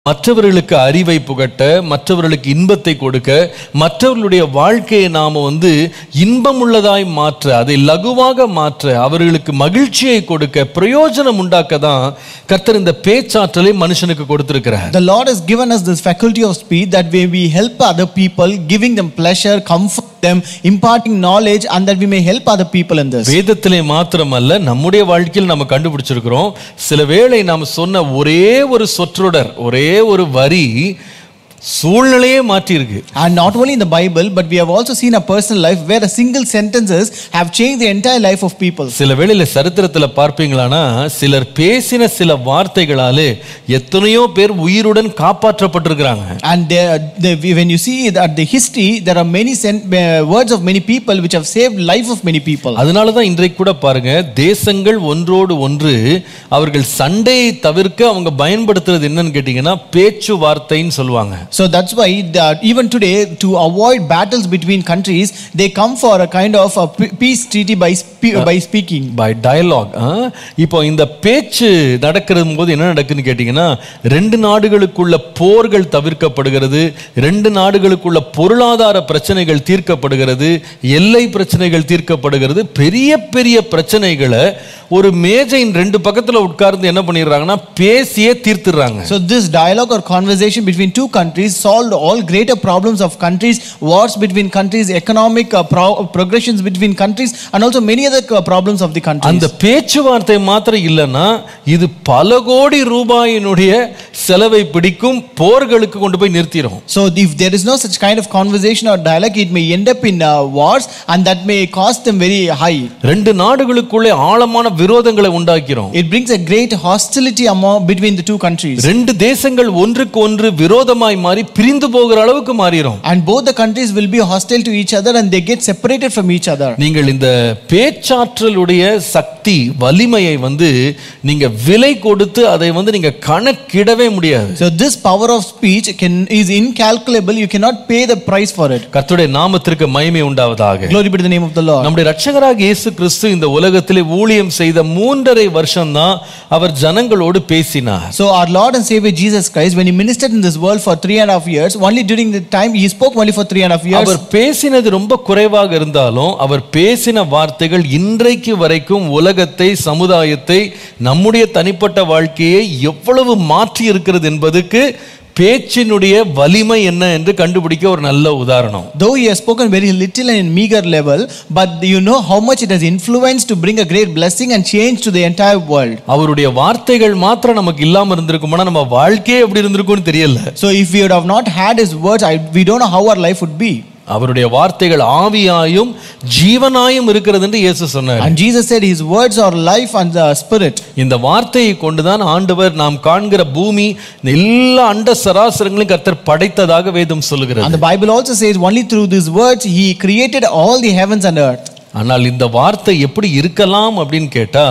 மற்றவர்களுக்கு அறிவை புகட்ட மற்றவர்களுக்கு இன்பத்தை கொடுக்க மற்றவர்களுடைய வாழ்க்கையை நாம வந்து இன்பமுள்ளதாய் மாற்ற அதை லகுவாக மாற்ற அவர்களுக்கு மகிழ்ச்சியை கொடுக்க பிரயோஜனம் உண்டாக்க தான் கர்த்தர் இந்த பேச்சாற்றலை மனுஷனுக்கு கொடுத்திருக்கிறார் The Lord has given us this faculty of speech that way we help other people, giving them pleasure, comfort them, imparting knowledge, and that we may help other people in this. வேதத்திலே மாத்திரமல்ல நம்முடைய வாழ்க்கையில் நம்ம கண்டுபிடிச்சிருக்கிறோம் சில வேளை நாம் சொன்ன ஒரே ஒரு சொற்றொடர் ஒரே ஒரு வரி சூழ்நிலையே மாற்றியிருக்கு And not only in the Bible, but we have also seen a personal life where a single sentences have changed the entire life of people. சில வேளையில சரித்திரத்துல பார்ப்பீங்களானா சிலர் பேசின சில வார்த்தைகளாலே எத்தனையோ பேர் உயிருடன் காப்பாற்றப்பட்டிருக்கிறாங்க And there, there, when you see that the history, there are many sent, uh, words of many people which have saved life of many people. அதனால தான் இன்றைக்கு கூட பாருங்க தேசங்கள் ஒன்றோடு ஒன்று அவர்கள் சண்டையை தவிர்க்க அவங்க பயன்படுத்துறது என்னன்னு கேட்டீங்கன்னா பேச்சுவார்த்தைன்னு சொல்லுவாங்க So that's why that even today, to avoid battles between countries, they come for a kind of a pe- peace treaty by, spe- by speaking. By dialogue இப்போ இந்த பேச்சு நடக்கிறது போது என்ன நடக்குன்னு கேட்டிங்கன்னா ரெண்டு நாடுகளுக்குள்ள போர்கள் தவிர்க்கப்படுகிறது ரெண்டு நாடுகளுக்குள்ள பொருளாதார பிரச்சனைகள் தீர்க்கப்படுகிறது எல்லை பிரச்சனைகள் தீர்க்கப்படுகிறது பெரிய பெரிய பிரச்சனைகளை ஒரு மேஜையின் ரெண்டு பக்கத்துல உட்கார்ந்து என்ன பண்ணிடுறாங்கன்னா பேசியே தீர்த்துடுறாங்க So this dialogue or conversation between two countries solved all greater problems of countries, wars between countries, economic uh, pro- progressions between countries, and also many other uh, problems of the countries. அந்த பேச்சுவார்த்தை மாத்திரம் இல்லைன்னா இது பல கோடி ரூபாயினுடைய செலவை பிடிக்கும் போர்களுக்கு கொண்டு போய் நிறுத்திடும் So if there is no such kind of conversation or dialogue, it may end up in uh, wars, and that may cost them very high. ரெண்டு நாடுகளுக்குள்ளே ஆழமான விரோதங்களை உண்டாக்கிறோம் It brings a great hostility among between the two countries. ரெண்டு தேசங்கள் ஒன்றுக்கு ஒன்று விரோதமாய் மாறி பிரிந்து போகிற அளவுக்கு மாறிடும் And both the countries will be hostile to each other and they get separated from each other. நீங்கள் இந்த பேச்சாற்றலுடைய சக்தி வலிமையை வந்து நீங்க விலை கொடுத்து அதை வந்து நீங்க கணக்கிடவே முடியாது So this power of speech can is incalculable. You cannot pay the price for it. கர்த்தருடைய நாமத்திற்கு மகிமை உண்டாவதாக Glory be to the name of the Lord. நம்முடைய ரட்சகராக இயேசு கிறிஸ்து இந்த உலகத்திலே ஊழியம் செய்த மூன்றரை வருஷம்தான் அவர் ஜனங்களோடு பேசினார் So our Lord and Savior Jesus Christ, when he ministered in this world for three and a half years, only during the time he spoke only for three and a half years. அவர் பேசினது ரொம்ப குறைவாக இருந்தாலும் அவர் பேசின வார்த்தைகள் இன்றைக்கு வரைக்கும் உலகத்தை சமுதாயத்தை நம்முடைய தனிப்பட்ட வாழ்க்கையை எவ்வளவு மாற்றி இருக்கிறது என்பதுக்கு பேச்சினுடைய வலிமை என்ன என்று கண்டுபிடிக்க ஒரு நல்ல உதாரணம் Though he has spoken very little and in meager level, but you know how much it has influenced to bring a great blessing and change to the entire world. அவருடைய வார்த்தைகள் மாத்திரம் நமக்கு இல்லாம இருந்திருக்குமானா நம்ம வாழ்க்கையே எப்படி இருந்திருக்கும்னு தெரியல So if we would have not had his words, I, we don't know how our life would be. அவருடைய வார்த்தைகள் ஆவியாயும் ஜீவனாயும் இருக்கிறது என்று இயேசு சொன்னார் And Jesus said his words are life and the spirit. இந்த வார்த்தையை கொண்டுதான் ஆண்டவர் நாம் காண்கிற பூமி இந்த எல்லா அண்ட சராசரங்களையும் கர்த்தர் படைத்ததாக வேதம் சொல்லுகிறது And the Bible also says only through these words he created all the heavens and earth. ஆனால் இந்த வார்த்தை எப்படி இருக்கலாம் அப்படின்னு கேட்டா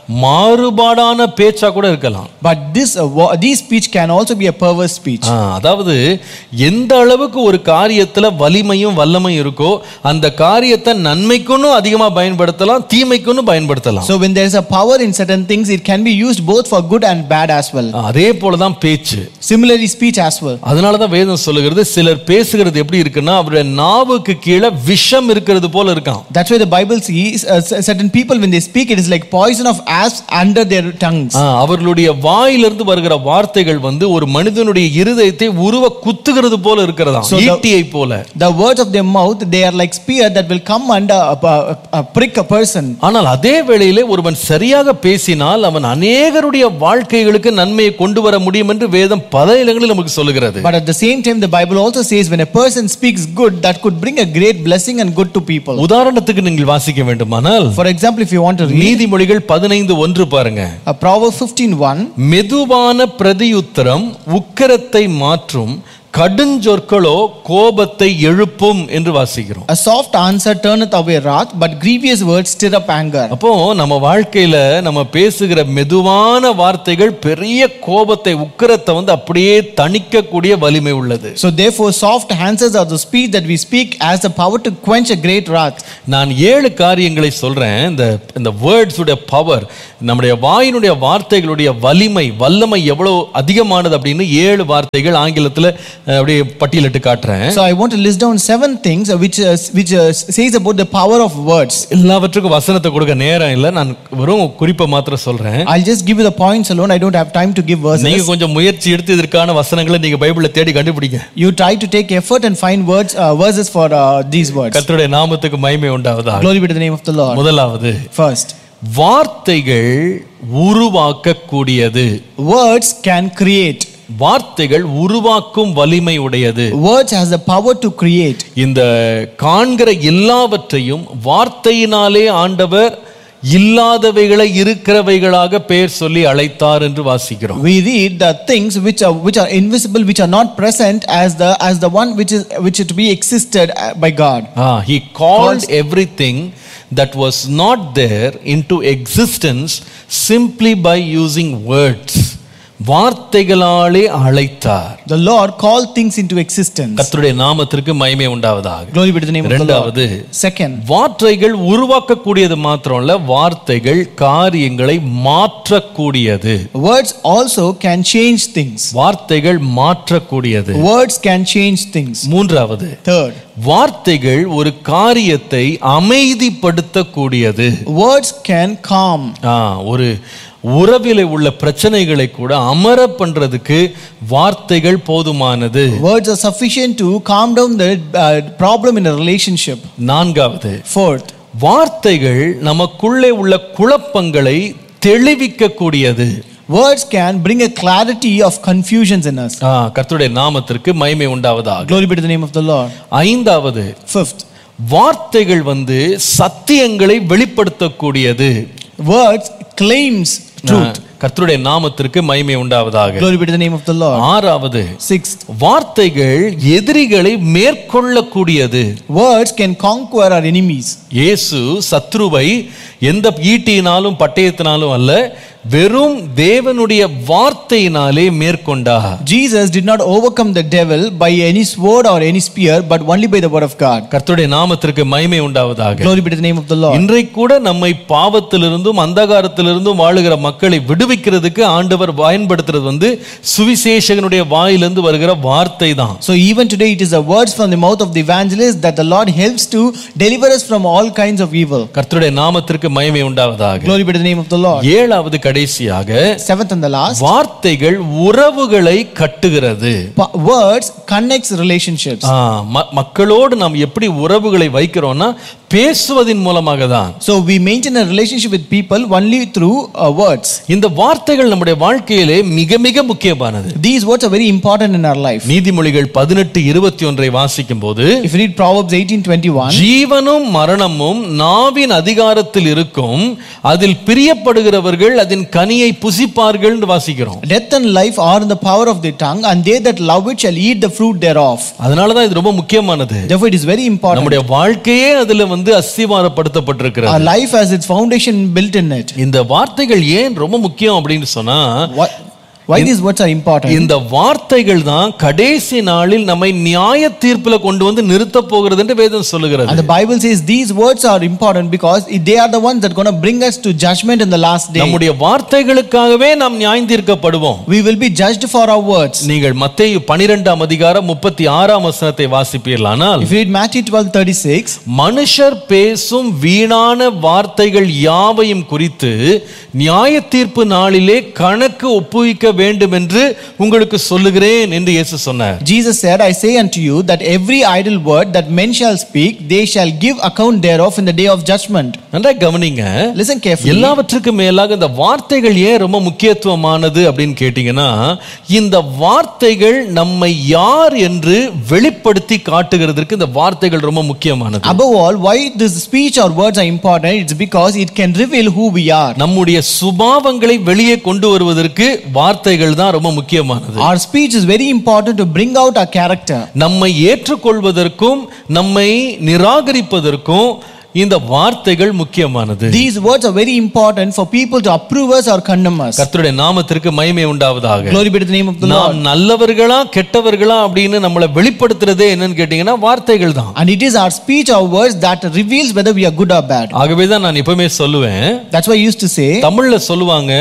மாறுபாடான பேச்சா கூட இருக்கலாம் But this uh, wo- this speech can also be a perverse speech. ஆ, அதாவது எந்த அளவுக்கு ஒரு காரியத்துல வலிமையும் வல்லமையும் இருக்கோ அந்த காரியத்தை நன்மைக்குன்னு அதிகமா பயன்படுத்தலாம் தீமைக்குன்னு பயன்படுத்தலாம் So when there is a power in certain things, it can be used both for good and bad as well. அதே போலதான் பேச்சு Similarly, speech as well. அதனாலதான் வேதம் சொல்லுகிறது சிலர் பேசுகிறது எப்படி இருக்குன்னா அவருடைய நாவுக்கு கீழே விஷம் இருக்கிறது போல இருக்கான் That's why the Bible sees uh, c- certain people when they speak, it is like poison of asps under their tongues. ஆ, அவர்களுடைய வாயிலிருந்து வருகிற வார்த்தைகள் வந்து ஒரு மனிதனுடைய இருதயத்தை உருவ குத்துகிறது போல இருக்கிறதா So the- ஈட்டியை போல The words of their mouth, they are like spear that will come under a, a, a prick a person. ஆனால் அதே வேளையிலே ஒருவன் சரியாக பேசினால் அவன் அநேகருடைய வாழ்க்கைகளுக்கு நன்மையை கொண்டு வர முடியும் என்று வேதம் பல இடங்களில் நமக்கு சொல்லுகிறது But at the same time, the Bible also says when a person speaks good, that could bring a great blessing and good to people. உதாரணத்துக்கு நீங்கள் வாசிக்க வேண்டுமானால் For example, if you want to read நீதிமொழிகள் பதினைந்து ஒன்று பாருங்க a Proverb 15.1, மெதுவான பிரதியுத்தரம் உக்கிரத்தை மாற்றும் கடுஞ்சொற்களோ கோபத்தை எழுப்பும் என்று வாசிக்கிறோம் A soft answer turneth away wrath, but grievous words stir up anger. அப்போ நம்ம வாழ்க்கையில நம்ம பேசுகிற மெதுவான வார்த்தைகள் பெரிய கோபத்தை உக்கிரத்தை வந்து அப்படியே தணிக்கக்கூடிய வலிமை உள்ளது So therefore, soft answers are the speech that we speak as the power to quench a great wrath. நான் ஏழு காரியங்களை சொல்றேன் இந்த இந்த வேர்ட்ஸுடைய பவர் நம்முடைய வாயினுடைய வார்த்தைகளுடைய வலிமை வல்லமை எவ்வளவு அதிகமானது அப்படின்னு ஏழு வார்த்தைகள் ஆங்கிலத்துல அஹ், அப்படியே பட்டியலிட்டு காட்டுறேன் So I want to list down seven things uh, which uh, which uh, says about the power of words. எல்லாவற்றுக்கும் வசனத்தை கொடுக்க நேரம் இல்லை நான் வெறும் குறிப்பை மாத்திரம் சொல்றேன் I'll just give you the points alone. I don't have time to give verses. நீங்க கொஞ்சம் முயற்சி எடுத்து இதற்கான வசனங்களை நீங்க பைபிள்ல தேடி கண்டுபிடிங்க You try to take effort and find words uh, verses for uh, these words. கர்த்தருடைய நாமத்துக்கு மகிமை உண்டாவதா Glory be to the name of the Lord. முதலாவது First, வார்த்தைகள் உருவாக்கக்கூடியது words can create. வார்த்தைகள் உருவாக்கும் வலிமை உடையது Words has the power to create. இந்த காண்கிற எல்லாவற்றையும் வார்த்தையினாலே ஆண்டவர் இல்லாதவைகளை இருக்கிறவைகளாக பெயர் சொல்லி அழைத்தார் என்று வாசிக்கிறோம் We read the things which are which are invisible, which are not present as the as the one which is which is to be existed uh, by God. Ah, he called everything that was not there into existence simply by using words. வார்த்தைகளாலே அழைத்தார் The Lord called things into existence. கர்த்தருடைய நாமத்திற்கு மகிமை உண்டாவதாக Glory be to the name of the இரண்டாவது Lord. Second, வார்த்தைகள் உருவாக்கக்கூடியது மாத்திரமல்ல வார்த்தைகள் காரியங்களை மாற்றக்கூடியது words also can change things. வார்த்தைகள் மாற்றக்கூடியது Words can change things. மூன்றாவது Third, வார்த்தைகள் ஒரு காரியத்தை அமைதிப்படுத்தக்கூடியது words can calm. ஆ, ஒரு உறவிலே உள்ள பிரச்சனைகளை கூட அமர பண்றதுக்கு வார்த்தைகள் போதுமானது Words are sufficient to calm down the uh, problem in a relationship. நான்காவது Fourth, வார்த்தைகள் நமக்குள்ளே உள்ள குழப்பங்களை தெளிவிக்க கூடியது words can bring a clarity of confusions in us. ஆ, கர்த்தருடைய நாமத்திற்கு மகிமை உண்டாவதாக Glory be to the name of the Lord. ஐந்தாவது Fifth, வார்த்தைகள் வந்து சத்தியங்களை வெளிப்படுத்தக்கூடியது words claims truth. ஆ, கர்த்தருடைய நாமத்திற்கு மகிமை உண்டாவதாக Glory be to the name of the Lord. ஆறாவது Sixth, வார்த்தைகள் எதிரிகளை மேற்கொள்ளக்கூடியது words can conquer our enemies. இயேசு சத்ருவை எந்த ஈட்டியினாலும் பட்டயத்தினாலும் அல்ல வெறும் தேவனுடைய வார்த்தையினாலே மேற்கொண்டார் Jesus did not overcome the devil by any sword or any spear, but only by the word of God. கர்த்தருடைய நாமத்திற்கு மகிமை உண்டாவதாக Glory be to the name of the Lord. இன்றைக்கு கூட நம்மை பாவத்திலிருந்தும் அந்தகாரத்திலிருந்தும் வாழுகிற மக்களை விடுவிக்கிறதுக்கு ஆண்டவர் பயன்படுத்துறது வந்து சுவிசேஷகனுடைய வாயிலிருந்து வருகிற வார்த்தை தான் So even today, it is the words from the mouth of the evangelist that the Lord helps to deliver us from all kinds of evil. கர்த்தருடைய நாமத்திற்கு மகிமை உண்டாவதாக Glory be to the name of the Lord. ஏழாவது கடைசியாக Seventh and the last, வார்த்தைகள் உறவுகளை கட்டுகிறது pa- words connects relationships. ஆ, ம- மக்களோடு நாம் எப்படி உறவுகளை வைக்கிறோம்னா பேசுவதின் மூலமாக தான் So we maintain a relationship with people only through uh, words. இந்த வார்த்தைகள் நம்முடைய வாழ்க்கையிலே மிக மிக முக்கியமானது These words are very important in our life. நீதிமொழிகள் பதினெட்டு இருபத்தி ஒன்றை வாசிக்கும் போது If you read Proverbs 18:21, ஜீவனும் மரணமும் நாவின் அதிகாரத்தில் இருக்கும் அதில் பிரியப்படுகிறவர்கள் அதன் கனியை புசிப்பார்கள் என்று வாசிக்கிறோம் death and life are in the power of the tongue, and they that love it shall eat the fruit thereof. அதனாலதான் இது ரொம்ப முக்கியமானது Therefore, it is very important. நம்முடைய வாழ்க்கையே அதுல வந்து அஸ்திவாரப்படுத்தப்பட்டிருக்கிறது Our life has its foundation built in it. இந்த வார்த்தைகள் ஏன் ரொம்ப முக்கியம் அப்படின்னு சொன்னா Why, why these words are important? இந்த வார்த்தைகள் தான் கடைசி நாளில் நம்மை நியாய தீர்ப்புல கொண்டு வந்து நிறுத்த போகிறது என்று வேதம் சொல்லுகிறது And the Bible says these words are important because they are the ones that are going to bring us to judgment in the last day. நம்முடைய வார்த்தைகளுக்காகவே நாம் நியாயம் தீர்க்கப்படுவோம் We will be judged for our words. நீங்கள் மத்தேயு பனிரெண்டாம் அதிகாரம் முப்பத்தி ஆறாம் வசனத்தை வாசிப்பீர்களானால் If you read Matthew 12 36, மனுஷர் பேசும் வீணான வார்த்தைகள் யாவையும் குறித்து நியாய தீர்ப்பு நாளிலே கணக்கு ஒப்புவிக்க வேண்டும் என்று உங்களுக்கு சொல்லுகிறேன் என்று இயேசு சொன்னார் Jesus said, I say unto you that every idle word that men shall speak, they shall give account thereof in the day of judgment. நன்றா கவனிங்க Listen carefully. எல்லாவற்றுக்கும் மேலாக இந்த வார்த்தைகள் ஏன் ரொம்ப முக்கியத்துவமானது அப்படின்னு கேட்டீங்கன்னா இந்த வார்த்தைகள் நம்மை யார் என்று வெளிப்படுத்தி வெளிப்படுத்தி காட்டுகிறதற்கு இந்த வார்த்தைகள் ரொம்ப முக்கியமானது Above all, why this speech or words are important? It's because it can reveal who we are. நம்முடைய சுபாவங்களை வெளியே கொண்டு வருவதற்கு வார்த்தைகள் தான் ரொம்ப முக்கியமானது Our speech is very important to bring out our character. நம்மை ஏற்றுக்கொள்வதற்கும் நம்மை நிராகரிப்பதற்கும் இந்த வார்த்தைகள் முக்கியமானது These words are very important for people to approve us or condemn us. கர்த்தருடைய நாமத்திற்கு மகிமை உண்டாவதாக Glory be to the name of the Lord. நாம் நல்லவர்களா கெட்டவர்களா அப்படின்னு நம்மளை வெளிப்படுத்துறதே என்னன்னு கேட்டீங்கன்னா வார்த்தைகள் தான் And it is our speech or words that reveals whether we are good or bad. ஆகவே தான் நான் எப்பவுமே சொல்லுவேன் That's why I used to say, தமிழ்ல சொல்லுவாங்க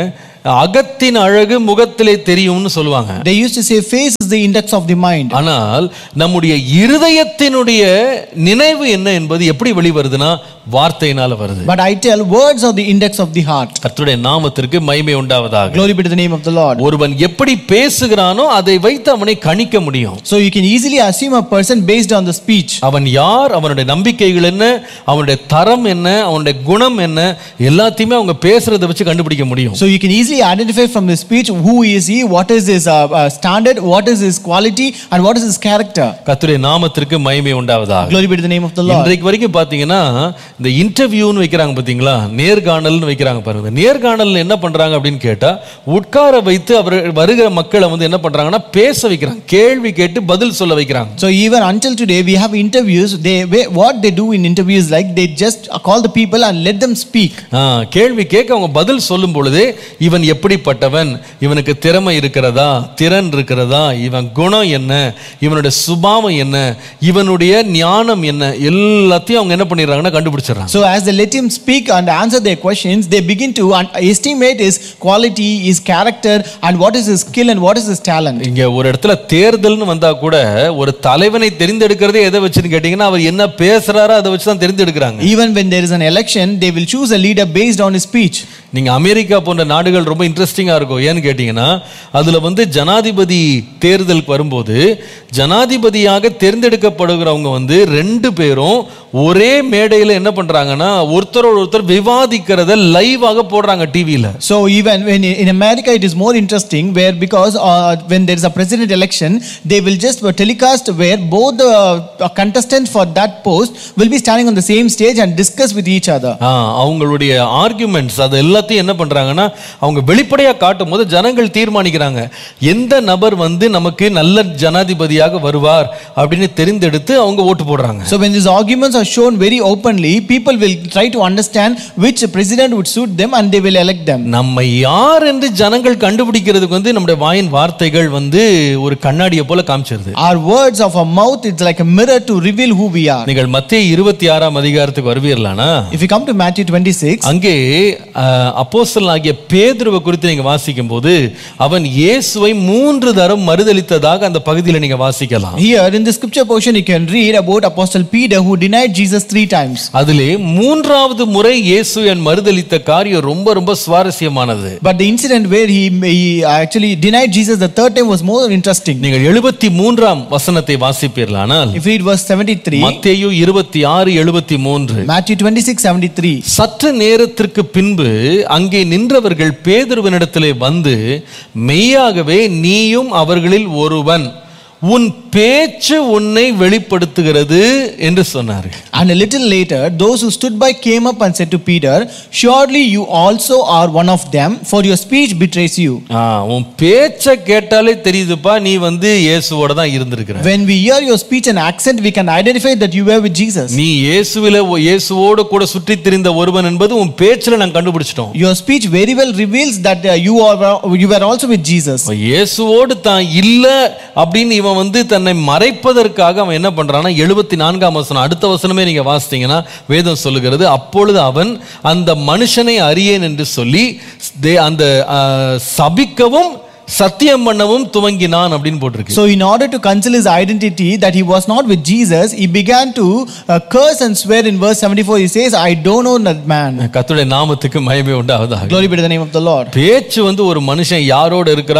அகத்தின் அழகு முகத்திலே தெரியும்னு சொல்லுவாங்க they used to say, face is the index of the mind. ஆனால் நம்முடைய இருதயத்தினுடைய நினைவு என்ன என்பது எப்படி வெளிவருதுன்னா வார்த்தையினால வருது But I tell, words are the index of the heart. கர்த்தருடைய நாமத்திற்கு மகிமை உண்டாவதாக Glory be to the name of the Lord. ஒருவன் எப்படி பேசுகிறானோ அதை வைத்து அவனை கணிக்க முடியும் So you can easily assume a person based on the speech. அவன் யார் அவனுடைய நம்பிக்கைகள் என்ன அவனுடைய தரம் என்ன அவனுடைய குணம் என்ன எல்லாத்தையுமே அவங்க பேசுறதை வச்சு கண்டுபிடிக்க முடியும் So you can easily identify from the speech who is he, what is his uh, uh, standard, what is his quality, and what is his character. கர்த்தருடைய நாமத்திற்கு மகிமை உண்டாவதாக Glory be to the name of the Lord. இன்றைக்கு வரைக்கும் பாத்தீங்கன்னா இந்த இன்டர்வியூன்னு வைக்கிறாங்க பாத்தீங்களா நேர்காணல்னு வைக்கிறாங்க பாருங்க இந்த நேர்காணல்ல என்ன பண்றாங்க அப்படின்னு கேட்டா உட்கார வைத்து அவர் வருகிற மக்களை வந்து என்ன பண்றாங்கன்னா பேச வைக்கிறாங்க கேள்வி கேட்டு பதில் சொல்ல வைக்கிறாங்க So even until today, we have interviews. They wh- what they do in interviews like they just call the people and let them speak. ஆ, கேள்வி கேட்க அவங்க பதில் சொல்லும் பொழுது இவன் எப்படிப்பட்டவன் இவனுக்கு திறமை இருக்கிறதா திறன் இருக்கிறதா இவன் குணம் என்ன இவனுடைய சுபாவம் என்ன இவனுடைய ஞானம் என்ன எல்லாத்தையும் அவங்க என்ன பண்ணிடுறாங்கன்னா கண்டுபிடிச்சிடுறாங்க So as they let him speak and answer their questions, they begin to un- estimate his quality, his character, and what is his skill and what is his talent. இங்க ஒரு இடத்துல தேர்தல்னு வந்தா கூட ஒரு தலைவனை தெரிந்தெடுக்கிறதே எதை வச்சுன்னு கேட்டீங்கன்னா அவர் என்ன பேசுறாரோ அதை வச்சு தான் தெரிந்தெடுக்கிறாங்க Even when there is an election, they will choose a leader based on his speech. நீங்க அமெரிக்கா போன்ற நாடுகள் ரொம்ப இன்ட்ரெஸ்டிங்கா இருக்கும் ஏன்னு கேட்டீங்கன்னா அதுல வந்து ஜனாதிபதி தேர்தலுக்கு வரும்போது ஜனாதிபதியாக தேர்ந்தெடுக்கப்படுகிறவங்க வந்து ரெண்டு பேரும் ஒரே மேடையில என்ன பண்றாங்கன்னா ஒருத்தரோட ஒருத்தர் விவாதிக்கிறத லைவாக போடுறாங்க டிவியில So even when in in America it is more interesting where because uh, when there is a president election they will just telecast where both the uh, contestants for that post will be standing on the same stage and discuss with each other. ஆ, அவங்களுடைய arguments அது எல்லாத்தையும் என்ன பண்றாங்கன்னா அவங்க வெளிப்படையா காட்டும் போது ஜனங்கள் தீர்மானிக்கிறாங்க எந்த நபர் வந்து நமக்கு நல்ல ஜனாதிபதியாக வருவார் அப்படின்னு தெரிந்தெடுத்து அவங்க ஓட்டு போடுறாங்க So when these arguments are shown very openly people will try to understand which president would suit them and they will elect them. நம்மை யார் என்று ஜனங்கள் கண்டுபிடிக்கிறதுக்கு வந்து நம்முடைய வாயின் வார்த்தைகள் வந்து ஒரு கண்ணாடியை போல காமிச்சிருது Our words of our mouth it's like a mirror to reveal who we are. நீங்கள் மத்திய இருபத்தி ஆறாம் அதிகாரத்துக்கு வருவீர்களானா If you come to Matthew 26 அங்கே அப்போஸ்தலன் ஆகிய பேதுருவை குறித்து நீங்க வாசிக்கும் போது அவன் இயேசுவை மூன்று தரம் மறுதலித்ததாக அந்த பகுதியில் நீங்க வாசிக்கலாம் here in the scripture portion you can read about apostle Peter who denied Jesus three times. அதிலே மூன்றாவது முறை இயேசு என் மறுதலித்த காரியம் ரொம்ப ரொம்ப சுவாரஸ்யமானது But the incident where he, he actually denied Jesus the third time was more interesting. நீங்கள் எழுபத்தி மூன்றாம் வசனத்தை வாசிப்பீர்களானால் If you read verse 73, மத்தேயு இருபத்தி ஆறு எழுபத்தி மூன்று Matthew 26 73. சற்று நேரத்திற்கு பின்பு அங்கே நின்றவர்கள் பேதுருவனிடத்திலே வந்து மெய்யாகவே நீயும் அவர்களில் ஒருவன் உன் பேச்சு உன்னை வெளிப்படுத்துகிறது என்று சொன்னார்கள் And a little later, those who stood by came up and said to Peter, Surely you also are one of them, for your speech betrays you. ஆ, உன் பேச்சை கேட்டாலே தெரியுதுப்பா நீ வந்து இயேசுவோட தான் இருந்திருக்கிற When we hear your speech and accent, we can identify that you were with Jesus. நீ இயேசுவில இயேசுவோடு கூட சுற்றித் திரிந்த ஒருவன் என்பது உன் பேச்சுல நாங்க கண்டுபிடிச்சிட்டோம் Your speech very well reveals that uh, you are you were also with Jesus. இயேசுவோடு தான் இல்ல அப்படின்னு இவன் வந்து தன்னை மறைப்பதற்காக அவன் என்ன பண்றான்னா எழுபத்தி நான்காம் வசனம் அடுத்த வசனமே நீங்க வாசித்தீங்கன்னா வேதம் சொல்லுகிறது அப்பொழுது அவன் அந்த மனுஷனை அறியேன் என்று சொல்லி தே- அந்த ஆ, சபிக்கவும் சத்தியம் பண்ணவும் துவங்கினான் அப்படின்னு போட்டிருக்கு So, in order to conceal his identity that he was not with Jesus, he began to uh, curse and swear in verse 74. He says, I don't know that man. கர்த்தருடைய நாமத்துக்கு மயமே உண்டாவதாக Glory be to the name of the Lord. பேச்சு வந்து ஒரு மனுஷன் யாரோட இருக்கிறான்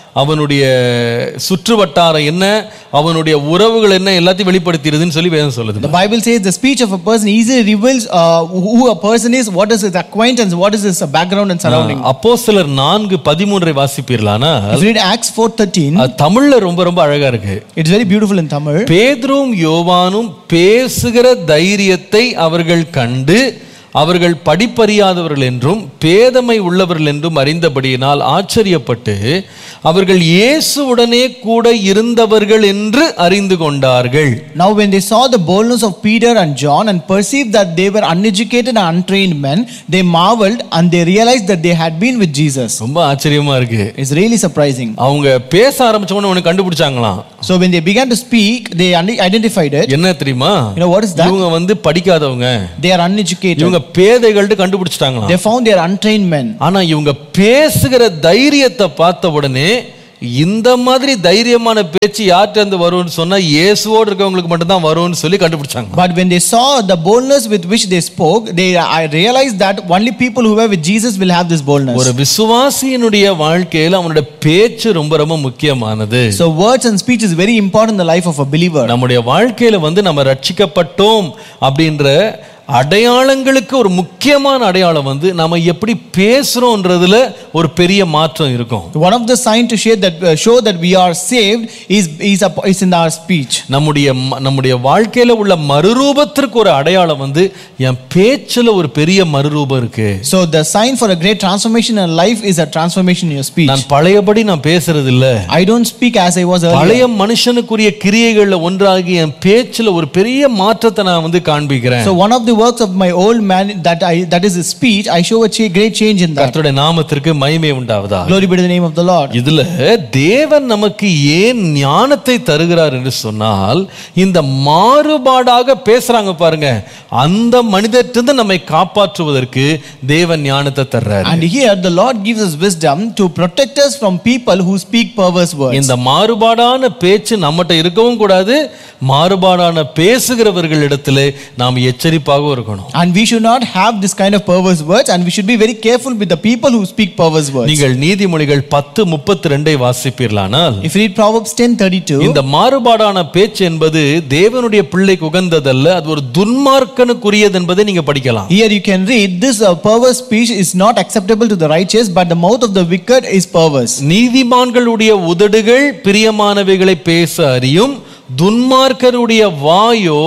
அவனுடைய சுற்று வட்டாரம் என்ன அவனுடைய உறவுகள் என்ன எல்லாத்தையும் வெளிப்படுத்திடுதுன்னு சொல்லி வேதம் சொல்லுது The Bible says the speech of a person easily reveals uh, who a person is, what is his acquaintance, what is his uh, background and surrounding. அப்போ சிலர் நான்கு பதிமூன்றை வாசிப்பீர்களானா If you read Acts 4.13, அது தமிழ்ல ரொம்ப ரொம்ப அழகா இருக்கு it's very beautiful in Tamil. பேதுரும் யோவானும் பேசுகிற தைரியத்தை அவர்கள் கண்டு அவர்கள் படிப்பறியாதவர்கள் என்றும் பேதமை உள்ளவர்கள் என்றும் அறிந்தபடியினால் ஆச்சரியப்பட்டு அவர்கள் இயேசுவுடனே கூட இருந்தவர்கள் என்று அறிந்து கொண்டார்கள் Now when they saw the boldness of Peter and John and perceived that they were uneducated and untrained men, they marveled and they realized that they had been with Jesus. ரொம்ப ஆச்சரியமா இருக்கு It's really surprising. அவங்க பேச ஆரம்பிச்ச உடனே உனக்கு கண்டுபிடிச்சாங்களாம் So when they began to speak, they un- identified it. என்ன தெரியுமா You know what is that? இவங்க வந்து படிக்காதவங்க They are uneducated. இவங்க பேதைகள்ட்டு கண்டுபிடிச்சிட்டாங்களாம் They found they are untrained men. ஆனா இவங்க பேசுகிற தைரியத்தை பார்த்த உடனே இந்த மாதிரி தைரியமான பேச்சு யார்கிட்ட இருந்து வரும்னு சொன்னா இயேசுவோடு இருக்கவங்களுக்கு மட்டும்தான் வரும்னு சொல்லி கண்டுபிடிச்சாங்க But when they saw the boldness with which they spoke, they I realized that only people who were with Jesus will have this boldness. ஒரு விசுவாசியினுடைய வாழ்க்கையில அவனுடைய பேச்சு ரொம்ப ரொம்ப முக்கியமானது So words and speech is very important in the life of a believer. நம்முடைய வாழ்க்கையில வந்து நம்ம ரட்சிக்கப்பட்டோம் அப்படின்ற அடையாளங்களுக்கு ஒரு முக்கியமான அடையாளம் வந்து நம்ம எப்படி பேசுறோன்றதுல ஒரு பெரிய மாற்றம் இருக்கும் One of the signs to share that uh, show that we are saved is is, a, is in our speech. நம்முடைய ம- நம்முடைய வாழ்க்கையில உள்ள மறுரூபத்திற்கு ஒரு அடையாளம் வந்து என் பேச்சுல ஒரு பெரிய மறுரூபம் இருக்கு So the sign for a great transformation in life is a transformation in your speech. நான் பழையபடி நான் பேசுறது இல்ல I don't speak as I was earlier. பழைய மனுஷனுக்குரிய கிரியைகள்ல ஒன்றாகி என் பேச்சுல ஒரு பெரிய மாற்றத்தை நான் வந்து காண்பிக்கிறேன் So one of the works of my old man that I that is his speech, I show a cha- great change in that. கர்த்தருடைய நாமத்திற்கு மகிமை உண்டாவதா Glory be to the name of the Lord. இதுல தேவன் நமக்கு ஏன் ஞானத்தை தருகிறார் என்று சொன்னால் இந்த மாறுபாடாக பேசுறாங்க பாருங்க அந்த மனிதத்திலிருந்து நம்மை காப்பாற்றுவதற்கு தேவன் ஞானத்தை தர்றாரு And here the Lord gives us wisdom to protect us from people who speak perverse words. இந்த மாறுபாடான பேச்சு நம்மகிட்ட இருக்கவும் கூடாது மாறுபாடான பேசுகிறவர்களிடத்திலே நாம் எச்சரிப்பாகவும் இருக்கணும் And we should not have this kind of perverse words and we should be very careful with the people who speak perverse words. நீங்கள் நீதிமொழிகள் பத்து முப்பத்தி ரெண்டை வாசிப்பீர்களானால் If you read Proverbs 10:32, இந்த மாறுபாடான பேச்சு என்பது தேவனுடைய பிள்ளைக்கு உகந்ததல்ல அது ஒரு துன்மார்க்கனுக்குரியது என்பதை நீங்க படிக்கலாம் here you can read this uh, perverse speech is not acceptable to the righteous, but the mouth of the wicked is perverse. நீதிமான்களுடைய உதடுகள் பிரியமானவைகளை பேச அறியும் துன்மார்க்கருடைய வாயோ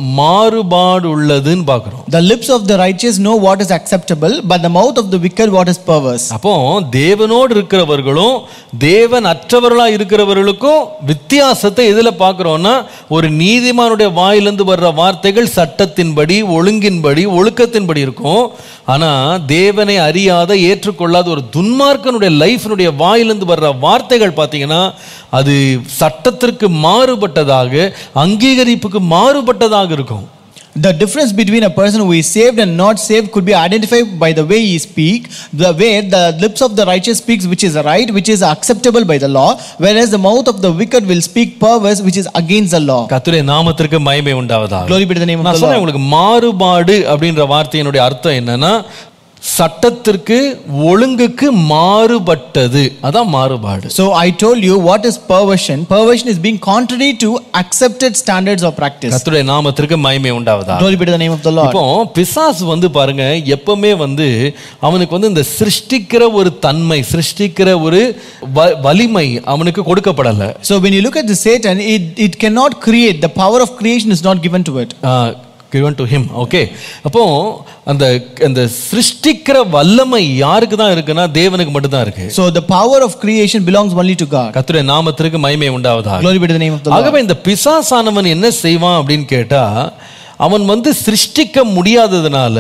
மாறுபாடு உள்ளதுன்னு பார்க்கிறோம் The lips of the righteous know what is acceptable, but the mouth of the wicked what is perverse. அப்போ தேவனோடு இருக்கிறவர்களும் தேவன் அற்றவர்களா இருக்கிறவர்களுக்கும் வித்தியாசத்தை எதுல பார்க்கிறோம்னா ஒரு நீதிமானுடைய வாயிலிருந்து வர்ற வார்த்தைகள் சட்டத்தின்படி ஒழுங்கின்படி ஒழுக்கத்தின்படி இருக்கும் ஆனா தேவனை அறியாத ஏற்றுக்கொள்ளாத ஒரு துன்மார்க்கனுடைய லைஃபினுடைய வாயிலிருந்து வர்ற வார்த்தைகள் பார்த்தீங்கன்னா அது சட்டத்திற்கு மாறுபட்டதாக அங்கீகரிப்புக்கு மாறுபட்டதாக இருக்கும் The difference between a person who is saved and not saved could be identified by the way he speak, the way the lips of the righteous speaks which is right, which is acceptable by the law, whereas the mouth of the wicked will speak perverse which is against the law. கர்த்தருடைய நாமத்திற்கு மகிமை உண்டாவதாக Glory be to the name of நான் the சொன்னேன் Lord. உங்களுக்கு மாறுபாடு அப்படின்ற வார்த்தையினுடைய அர்த்தம் என்னன்னா சட்டத்திற்கு ஒழுங்குக்கு மாறுபட்டது அதான் மாறுபாடு So I told you what is perversion. Perversion is being contrary to accepted standards of practice. கர்த்தருடைய நாமத்திற்கு மகிமை உண்டாவதா Glory be to the name of the Lord. இப்போ பிசாசு வந்து பாருங்க எப்பவுமே வந்து அவனுக்கு வந்து இந்த சிருஷ்டிக்கிற ஒரு தன்மை சிருஷ்டிக்கிற ஒரு வ- வலிமை அவனுக்கு கொடுக்கப்படல So when you look at the Satan, it, it cannot create. The power of creation is not given to it. given to him okay அப்போ அந்த அந்த சிருஷ்டிக்கிற வல்லமை யாருக்கு தான் இருக்குன்னா தேவனுக்கு மட்டும்தான் இருக்கு So the power of creation belongs only to God. கர்த்தருடைய நாமத்திற்கு மகிமை உண்டாவதா Glory be to the name of the Lord. ஆகவே இந்த பிசாசானவன் என்ன செய்வான் அப்படின்னு கேட்டா அவன் வந்து சிருஷ்டிக்க முடியாததுனால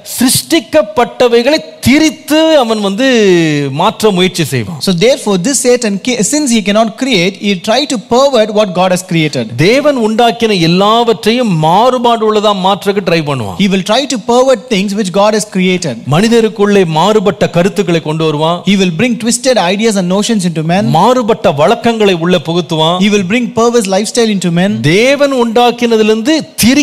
சிருஷ்டிக்கப்பட்டவைகளை திரித்து அவன் வந்து மாற்ற முயற்சி செய்வான் So therefore, this Satan, ca- since he cannot create, he try to pervert what God has created. தேவன் உண்டாக்கின எல்லாவற்றையும் மாறுபாடு உள்ளதா மாற்றக்கு ட்ரை பண்ணுவான் He will try to pervert things which God has created. மனிதருக்குள்ளே மாறுபட்ட கருத்துக்களை கொண்டு வருவான் He will bring twisted ideas and notions into men. மாறுபட்ட வழக்கங்களை உள்ள புகுத்துவான் He will bring perverse lifestyle into men. தேவன் உண்டாக்கினதிலிருந்து திரிக்கிறது தான்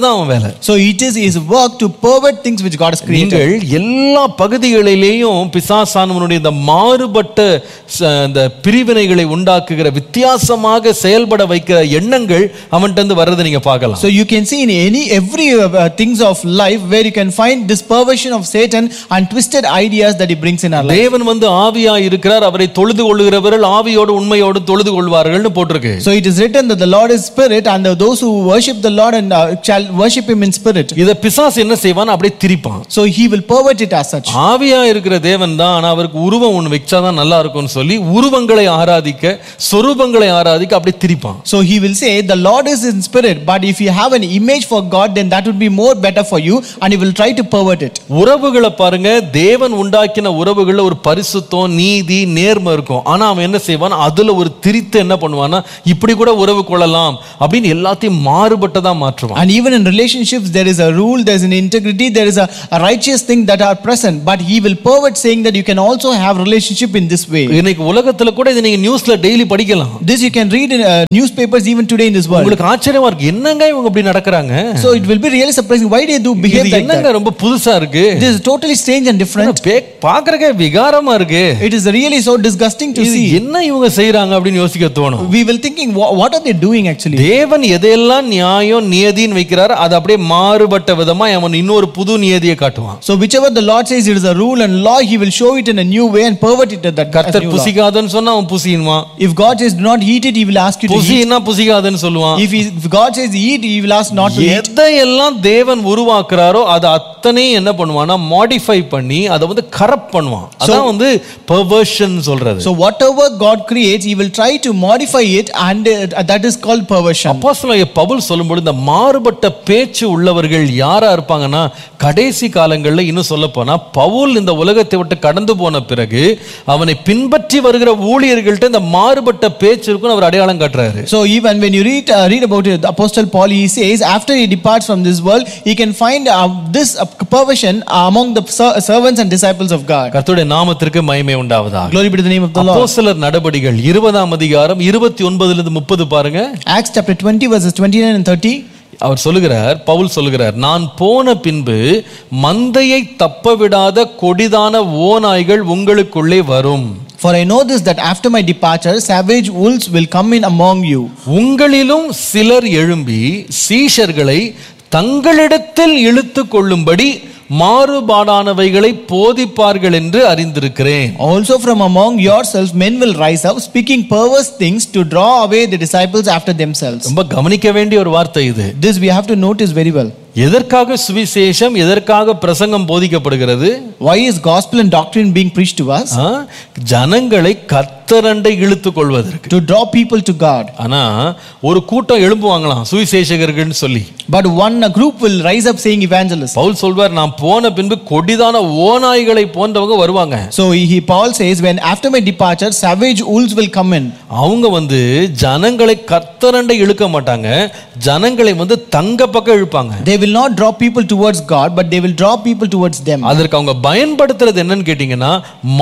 தான் அவன் வேலை So it is his work to pervert things which God has created. நீங்கள் எல்லா பகுதிகளிலேயும் பிசாசானவனுடைய இந்த மாறுபட்ட ச- இந்த பிரிவினைகளை உண்டாக்குகிற வித்தியாசமாக செயல்பட வைக்கிற எண்ணங்கள் அவன்கிட்ட இருந்து வர்றதை நீங்க பார்க்கலாம் So you can see in any every uh, uh, things of life where you can find this perversion of Satan and twisted ideas that he brings in our life. தேவன் வந்து ஆவியா இருக்கிறார் அவரை தொழுது கொள்ளுகிறவர்கள் ஆவியோடு உண்மையோடு தொழுது கொள்வார்கள்னு போட்டிருக்கு So it is written that the Lord is spirit and those who worship the Lord and uh, shall worship him in spirit. இத பிசாசு என்ன செய்வான் அப்படியே திரிப்பான் So he will pervert it as such. ஆவியா இருக்கிற தேவன் தான் ஆனா அவருக்கு உருவம் ஒண்ணு வச்சாதான் நல்லா இருக்கும்னு சொல்லி உருவங்களை ஆராதிக்க சொரூபங்களை ஆராதிக்க அப்படியே திரிப்பான் So he will say, The Lord is in spirit, but if you have an image for God, then that would be more better for you, and he will try to pervert it. உறவுகளை பாருங்க தேவன் உண்டாக்கின உறவுகள்ல ஒரு பரிசுத்தம் நீதி நேர்மை இருக்கும் ஆனா அவன் என்ன செய்வான் அதுல ஒரு திரித்து என்ன பண்ணுவான்னா இப்படி கூட உறவு கொள்ளலாம் அப்படின்னு எல்லாத்தையும் மாறுபட்டதா மாற்றுவான் And even in relationships, there is a rule, there is an integrity, there is a, a righteous thing that are present, but he will pervert saying that you can also have relationship in this way. இன்னைக்கு உலகத்துல கூட இதை நீங்க நியூஸ்ல daily படிக்கலாம் This you can read in uh, newspapers even today in this world. உங்களுக்கு ஆச்சரியமா இருக்கு என்னங்க இவங்க இப்படி நடக்கிறாங்க So it will be really surprising. Why they do behave இது like என்னங்க that? ரொம்ப புதுசா இருக்கு This is totally strange and different. பே- பாக்குறக்கே விகாரமா இருக்கு It is really so disgusting to இது see. என்ன இவங்க செய்யறாங்க அப்படின்னு யோசிக்க தோணும் We will thinking, what, what are they doing actually? தேவன் எதையெல்லாம் நியாயம் நியதின்னு வைக்கிறார் அது அப்படியே மாறுபட்ட விதமா அவன் இன்னொரு புது நியதியை காட்டுவான் So whichever the Lord says it is a rule and law, He will show it in a new way and pervert it at that as கர்த்தர் new law. புசிக்காதன்னு சொன்னா அவன் புசியுமா If God says do not eat it, He will ask you to eat. புசின்னா புசிக்காதுன்னு சொல்லுவான் If, he, if God says eat, He will ask not to eat. எதையெல்லாம் தேவன் உருவாக்குறாரோ அதை அத்தனையும் என்ன பண்ணுவான்னா மாடிஃபை பண்ணி அதை வந்து கரப்ட் பண்ணுவான் அதான் வந்து பெர்வர்ஷன் சொல்றது So whatever God creates, He will try to modify it, and uh, that is called perversion. அப்போஸ்தலனாகிய பவுல் சொல்லும்போது இந்த மாறுபட்ட பேச்சு உள்ளவர்கள் யாரா இருப்பாங்கன்னா கடைசி காலங்களில் இன்னும் சொல்ல போனா பவுல் இந்த உலகத்தை விட்டு கடந்து போன பிறகு அவனை பின்பற்றி வருகிற ஊழியர்கள்ட்ட இந்த மாறுபட்ட பேச்சு இருக்குன்னு அவர் அடையாளம் காட்டுறாரு So even when you read uh, read about it, the Apostle Paul, he says after he departs from this world, he can find uh, this uh, perversion among the ser- servants and disciples of God. கர்த்தருடைய நாமத்திற்கு மகிமை உண்டாவதாக Glory be to the name of the Lord. அப்போஸ்தலர் நடபடிகள் இருபதாம் அதிகாரம் இருபத்தி ஒன்பதுல இருந்து முப்பது பாருங்க Acts chapter 20 verses 29 and 30. அவர் சொல்லுகிறார் பவுல் சொல்லுகிறார் நான் போன பின்பு மந்தையை தப்ப விடாத கொடிதான ஓநாய்கள் உங்களுக்குள்ளே வரும் For I know this that after my departure, savage wolves will come in among you. உங்களிலும் சிலர் எழும்பி சீஷர்களை தங்களிடத்தில் இழுத்து கொள்ளும்படி மாறுபாடானவைகளை போதிப்பார்கள் என்று அறிந்திருக்கிறேன் Also from among yourselves men will rise up, speaking perverse things to draw away the disciples after themselves. ரொம்ப கவனிக்க வேண்டிய ஒரு வார்த்தை இது This we have to notice very well. எதற்காக சுவிசேஷம் எதற்காக பிரசங்கம் போதிக்கப்படுகிறது Why is gospel and doctrine being preached to us? ஆ, ஜனங்களை கத்தரண்டை இழுத்து கொள்வதற்கு To draw people to God. ஆனா ஒரு கூட்டம் எழும்புவாங்களாம் சுவிசேஷகர்கள்னு சொல்லி But one a group will rise up saying evangelists. Pavul சொல்வார் நான் போன பின்பு கொடிதான ஓநாய்களை போன்றவங்க வருவாங்க So he Paul says, when after my departure, savage wolves will come in. அவங்க வந்து ஜனங்களை கத்தரண்டை இழுக்க மாட்டாங்க ஜனங்களை வந்து தங்க பக்கம் இழுப்பாங்க They will not draw people towards God, but they will draw people towards them. அதற்கு அவங்க பயன்படுத்துறது என்னன்னு கேட்டீங்கன்னா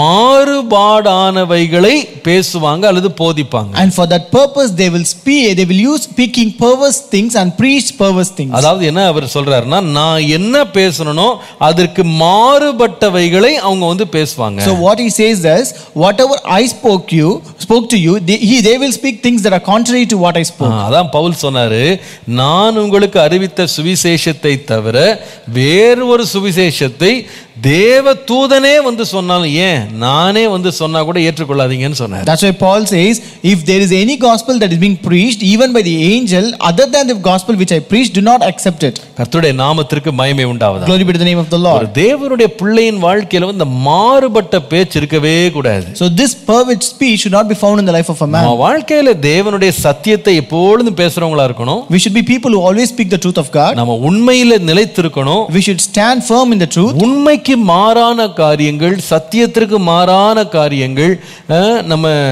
மாறுபாடானவைகளை பேசுவாங்க அல்லது போதிப்பாங்க And for that purpose, they will speak, they will use speaking perverse things and preach perverse things. அதாவது என்ன அவர் சொல்றாருன்னா நான் என்ன பேசணும்னோ அதற்கு மாறுபட்டவைகளை அவங்க வந்து பேசுவாங்க So what he says is, whatever I spoke you, spoke to you, they, he, they will speak things that are contrary to what I ah, spoke. அதான் பவுல் சொன்னாரு நான் உங்களுக்கு அறிவித்த சுவிசேஷத்தை தவிர வேறு ஒரு சுவிசேஷத்தை தேவ தூதனே வந்து சொன்னாலும் ஏன் நானே வந்து சொன்னா கூட ஏற்றுக்கொள்ளாதீங்கன்னு சொன்னார் That's why Paul says, if there is any gospel that is being preached, even by the angel, other than the gospel which I preach, do not accept it. கர்த்தருடைய நாமத்திற்கு மகிமை உண்டாவதா Glory be to the name of the ஒரு Lord. தேவனுடைய பிள்ளையின் வாழ்க்கையில வந்து இந்த மாறுபட்ட பேச்சு இருக்கவே கூடாது So this perverse speech should not be found in the life of a man. நம்ம வாழ்க்கையில தேவனுடைய சத்தியத்தை எப்பொழுதும் பேசுறவங்களா இருக்கணும் We should be people who always speak the truth of God. நம்ம உண்மையில நிலைத்திருக்கணும் We should stand firm in the truth. உண்மைக்கு மாறான காரியங்கள் சத்தியத்திற்கு மாறான காரியங்கள் அஹ், நம்ம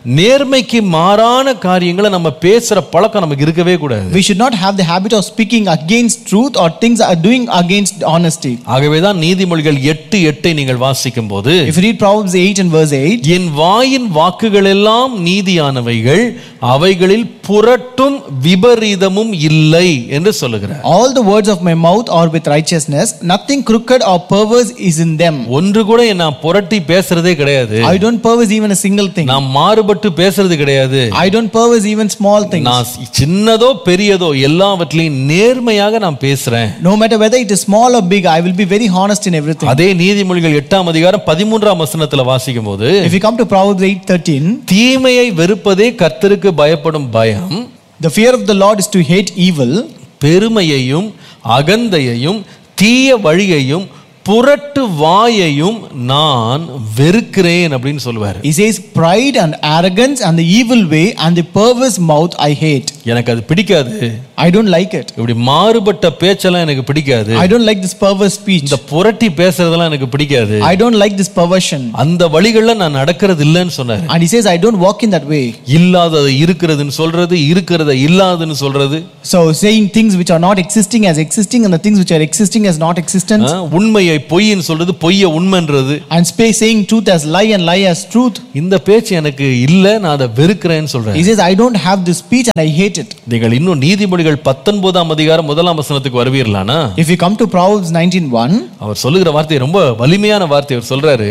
நேர்மைக்கு மாறான காரியங்களை நம்ம பேசுற பழக்கம் நமக்கு இருக்கவே கூடாது We should not have the habit of speaking against truth or things are doing against honesty. ஆகவேதான் நீதிமொழிகள் எட்டு எட்டை நீங்கள் வாசிக்கும் போது If you read Proverbs 8 and verse 8, என் வாயின் வாக்குகள் எல்லாம் நீதியானவைகள் அவைகளில் புரட்டும் விபரீதமும் இல்லை என்று சொல்லுகிறார் all the words of my mouth are with righteousness, nothing crooked or perverse is in them. ஒன்று கூட நான் புரட்டி பேசுறதே கிடையாது I don't perverse even a single thing. நான் மாறுபட்டு பேசுறது கிடையாது I don't perverse even small things. நான் சின்னதோ பெரியதோ எல்லாவற்றிலையும் நேர்மையாக நான் பேசுறேன் No matter whether it is small or big, I will be very honest in everything. அதே நீதிமொழிகள் எட்டாம் அதிகாரம் பதிமூன்றாம் வசனத்துல வாசிக்கும் போது If you come to Proverbs 8:13, தீமையை வெறுப்பதே கர்த்தருக்கு பயப்படும் பயம் the fear of the Lord is to hate evil, பெருமையையும் அகந்தையையும் தீய வழியையும் புரட்டு வாயையும் நான் வெறுக்கிறேன் அப்படின்னு சொல்லுவார் he says pride and arrogance and the evil way and the perverse mouth I hate. எனக்கு அது பிடிக்காது I don't like it. இப்படி மாறுபட்ட பேச்செல்லாம் எனக்கு பிடிக்காது I don't like this perverse speech. இந்த புரட்டி பேசுறதெல்லாம் எனக்கு பிடிக்காது I don't like this perversion. அந்த வழிகள்ல நான் நடக்கிறது இல்லைன்னு சொன்னாரு And he says, I don't walk in that way. இல்லாததை இருக்கிறதுன்னு சொல்றது இருக்கிறத இல்லாதுன்னு சொல்றது So saying things which are not existing as existing and the things which are existing as not existent. ஆ, உண்மையை பொய்ன்னு சொல்றது பொய்ய உண்மைன்றது And spa- saying truth as lie and lie as truth. இந்த பேச்சு எனக்கு இல்ல நான் அதை வெறுக்கிறேன்னு சொல்றேன் He says, I don't have this speech and I hate it. நீங்கள் இன்னும் நீதிமொழிகள் பத்தொன்பதாம் அதிகாரம் முதலாம் வசனத்துக்கு வருவீர்களானா If you come to Proverbs 19.1, அவர் சொல்லுகிற வார்த்தை ரொம்ப வலிமையான வார்த்தை அவர் சொல்றாரு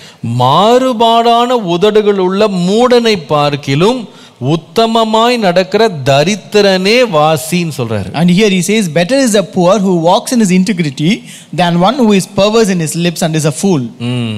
மாறுபாடான உதடுகள் உள்ள மூடனை பார்க்கிலும் உத்தமமாய் நடக்கிற தரித்திரனே வாசின்னு சொல்றாரு and here he says, Better is a poor who walks in his integrity than one who is perverse in his lips and is a fool. ம்.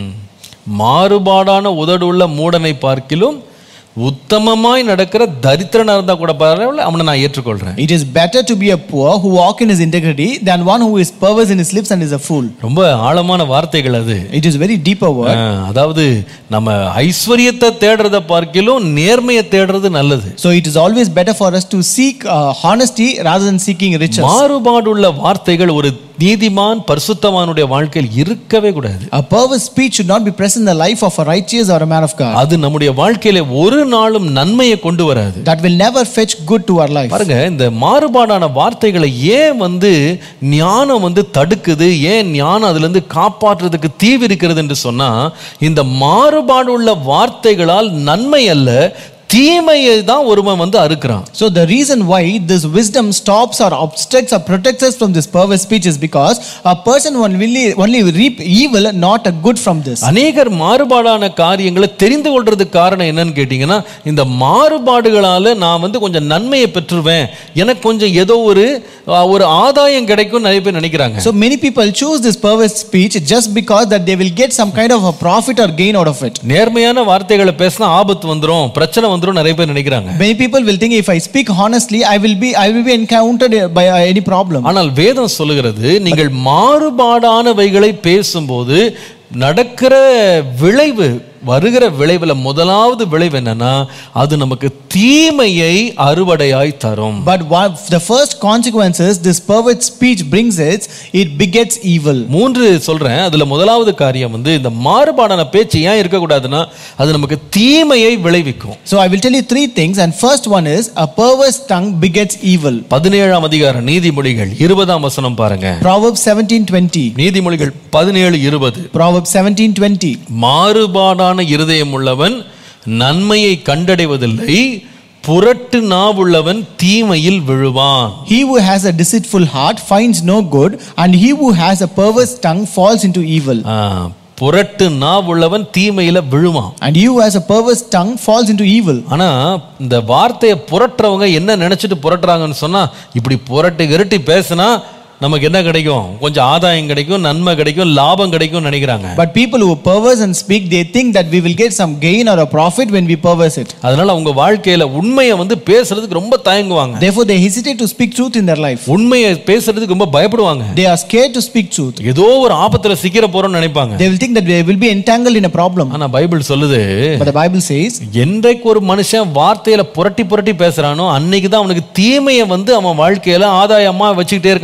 மாறுபாடான உதடு உள்ள மூடனை பார்க்கிலும் உத்தமமாய் நடக்கிற தரித்திரனா இருந்தா கூட பரவாயில்ல அவனை நான் ஏற்றுக்கொள்றேன் It is better to be a poor who walk in his integrity than one who is perverse in his lips and is a fool. ரொம்ப ஆழமான வார்த்தைகள் அது It is very deeper word. ஆ, அதாவது நம்ம ஐஸ்வர்யத்தை தேடுறத பார்க்கிலும் நேர்மையை தேடுறது நல்லது So it is always better for us to seek uh, honesty rather than seeking riches. மாறுபாடுள்ள வார்த்தைகள் ஒரு நீதிமான் பரிசுத்தவானுடைய வாழ்க்கையில் இருக்கவே கூடாது A perverse speech should not be present in the life of a righteous or a man of God. அது நம்முடைய வாழ்க்கையில ஒரு நாளும் நன்மையை கொண்டு வராது That will never fetch good to our life. பாருங்க இந்த மாறுபாடான வார்த்தைகளை ஏன் வந்து ஞானம் வந்து தடுக்குது ஏன் ஞானம் அதுல இருந்து காப்பாற்றுறதுக்கு தீவு இருக்கிறது என்று சொன்னா இந்த மாறுபாடு உள்ள வார்த்தைகளால் நன்மை அல்ல தீமையை தான் ஒருவன் வந்து அறுக்கிறான் So the reason why this wisdom stops or obstructs or protects us from this perverse speech is because a person will only, only reap evil, not a good from this. அநேகர் மாறுபாடான காரியங்களை தெரிந்து கொள்றதுக்கு காரணம் என்னன்னு கேட்டிங்கன்னா இந்த மாறுபாடுகளால நான் வந்து கொஞ்சம் நன்மையை பெற்றுருவேன் எனக்கு கொஞ்சம் ஏதோ ஒரு அஹ், ஒரு ஆதாயம் கிடைக்கும் நிறைய பேர் நினைக்கிறாங்க So many people choose this perverse speech just because that they will get some kind of a profit or gain out of it. நேர்மையான வார்த்தைகளை பேசினா ஆபத்து வந்துரும் பிரச்சனை வந்துரும் நிறைய பேர் நினைக்கிறாங்க Many people will think if I speak honestly, I will be I will be encountered by uh, any problem. ஆனால் வேதம் சொல்லுகிறது நீங்கள் மாறுபாடானவைகளை பேசும்போது நடக்கிற விளைவு வருகிற விளைவுல முதலாவது விளைவு என்னன்னா அது நமக்கு தீமையை அறுவடையாய் தரும் But one, the first consequences this perverse speech brings is it begets evil. மூன்று சொல்றேன் அதுல முதலாவது காரியம் வந்து இந்த மாறுபாடான பேச்சு ஏன் இருக்கக்கூடாதுன்னா அது நமக்கு தீமையை விளைவிக்கும் So I will tell you three things, and first one is a perverse tongue begets evil. பதினேழாம் அதிகாரம் நீதிமொழிகள் இருபதாம் வசனம் பாருங்க Proverbs 17:20. நீதிமொழிகள் பதினேழு இருபது Proverbs 17:20. மாறுபாடான இருதயம் உள்ளவன் நன்மையை கண்டடைவதில்லை புரட்டு நாவுள்ளவன் தீமையில் விழுவான் He who has a deceitful heart finds no good, and he who has a perverse tongue falls into evil. Ah, புரட்டு நாவுள்ளவன் தீமையில விழுவான் And he who has a perverse tongue falls into evil. ஆனா இந்த வார்த்தையை புரட்டுறவங்க என்ன நினைச்சிட்டு புரட்டுறாங்கன்னு சொன்னா இப்படி புரட்டி கிரட்டி பேசினா நமக்கு என்ன கிடைக்கும் கொஞ்சம் ஆதாயம் கிடைக்கும் நன்மை கிடைக்கும் லாபம் கிடைக்கும் நினைக்கிறாங்க But people who perverse and speak, they think that we will get some gain or a profit when we perverse it. அதனால அவங்க வாழ்க்கையில உண்மையை வந்து பேசுறதுக்கு ரொம்ப தயங்குவாங்க Therefore, they hesitate to speak truth in their life. உண்மையை பேசுறதுக்கு ரொம்ப பயப்படுவாங்க They are scared to speak truth. ஏதோ ஒரு ஆபத்துல சிக்கிர போறோம்னு நினைப்பாங்க They will think that they will be entangled in a problem. ஆனா பைபிள் சொல்லுது But the Bible says, என்றைக்கு ஒரு மனுஷன் வார்த்தையில புரட்டி புரட்டி பேசுறானோ அன்னைக்கு தான் அவனுக்கு தீமையை வந்து அவன் வாழ்க்கையில ஆதாயமா வச்சுக்கிட்டே இருக்கான் அவன் சேர்த்து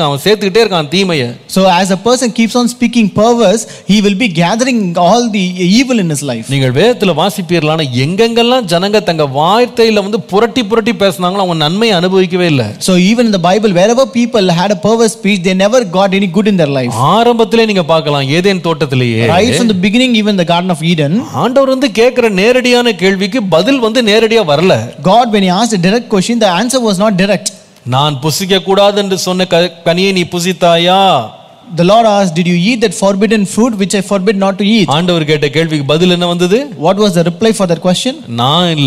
சேர்த்துக்கிட்டே இருக்கான் தீமையை So as a person keeps on speaking perverse, he will be gathering all the evil in his life. நீங்கள் வேதத்துல வாசிப்பீர்களான எங்கெங்கெல்லாம் ஜனங்க தங்க வார்த்தையில வந்து புரட்டி புரட்டி பேசுனாங்களோ அவங்க நன்மையை அனுபவிக்கவே இல்லை So even in the Bible, wherever people had a perverse speech, they never got any good in their life. ஆரம்பத்திலே நீங்க பார்க்கலாம் ஏதேன் தோட்டத்திலேயே Right from the beginning, even the Garden of Eden, ஆண்டவர் வந்து கேட்கிற நேரடியான கேள்விக்கு பதில் வந்து நேரடியா வரல God, when he asked a direct question, the answer was not direct. நான் புசிக்க கூடாது என்று சொன்ன க- கனியை நீ புசித்தாயா The Lord asked, Did you eat that forbidden fruit which I forbid not to eat? ஆண்டவர் கேட்ட கேள்விக்கு பதில் என்ன வந்தது What was the reply for that question? நான் இல்ல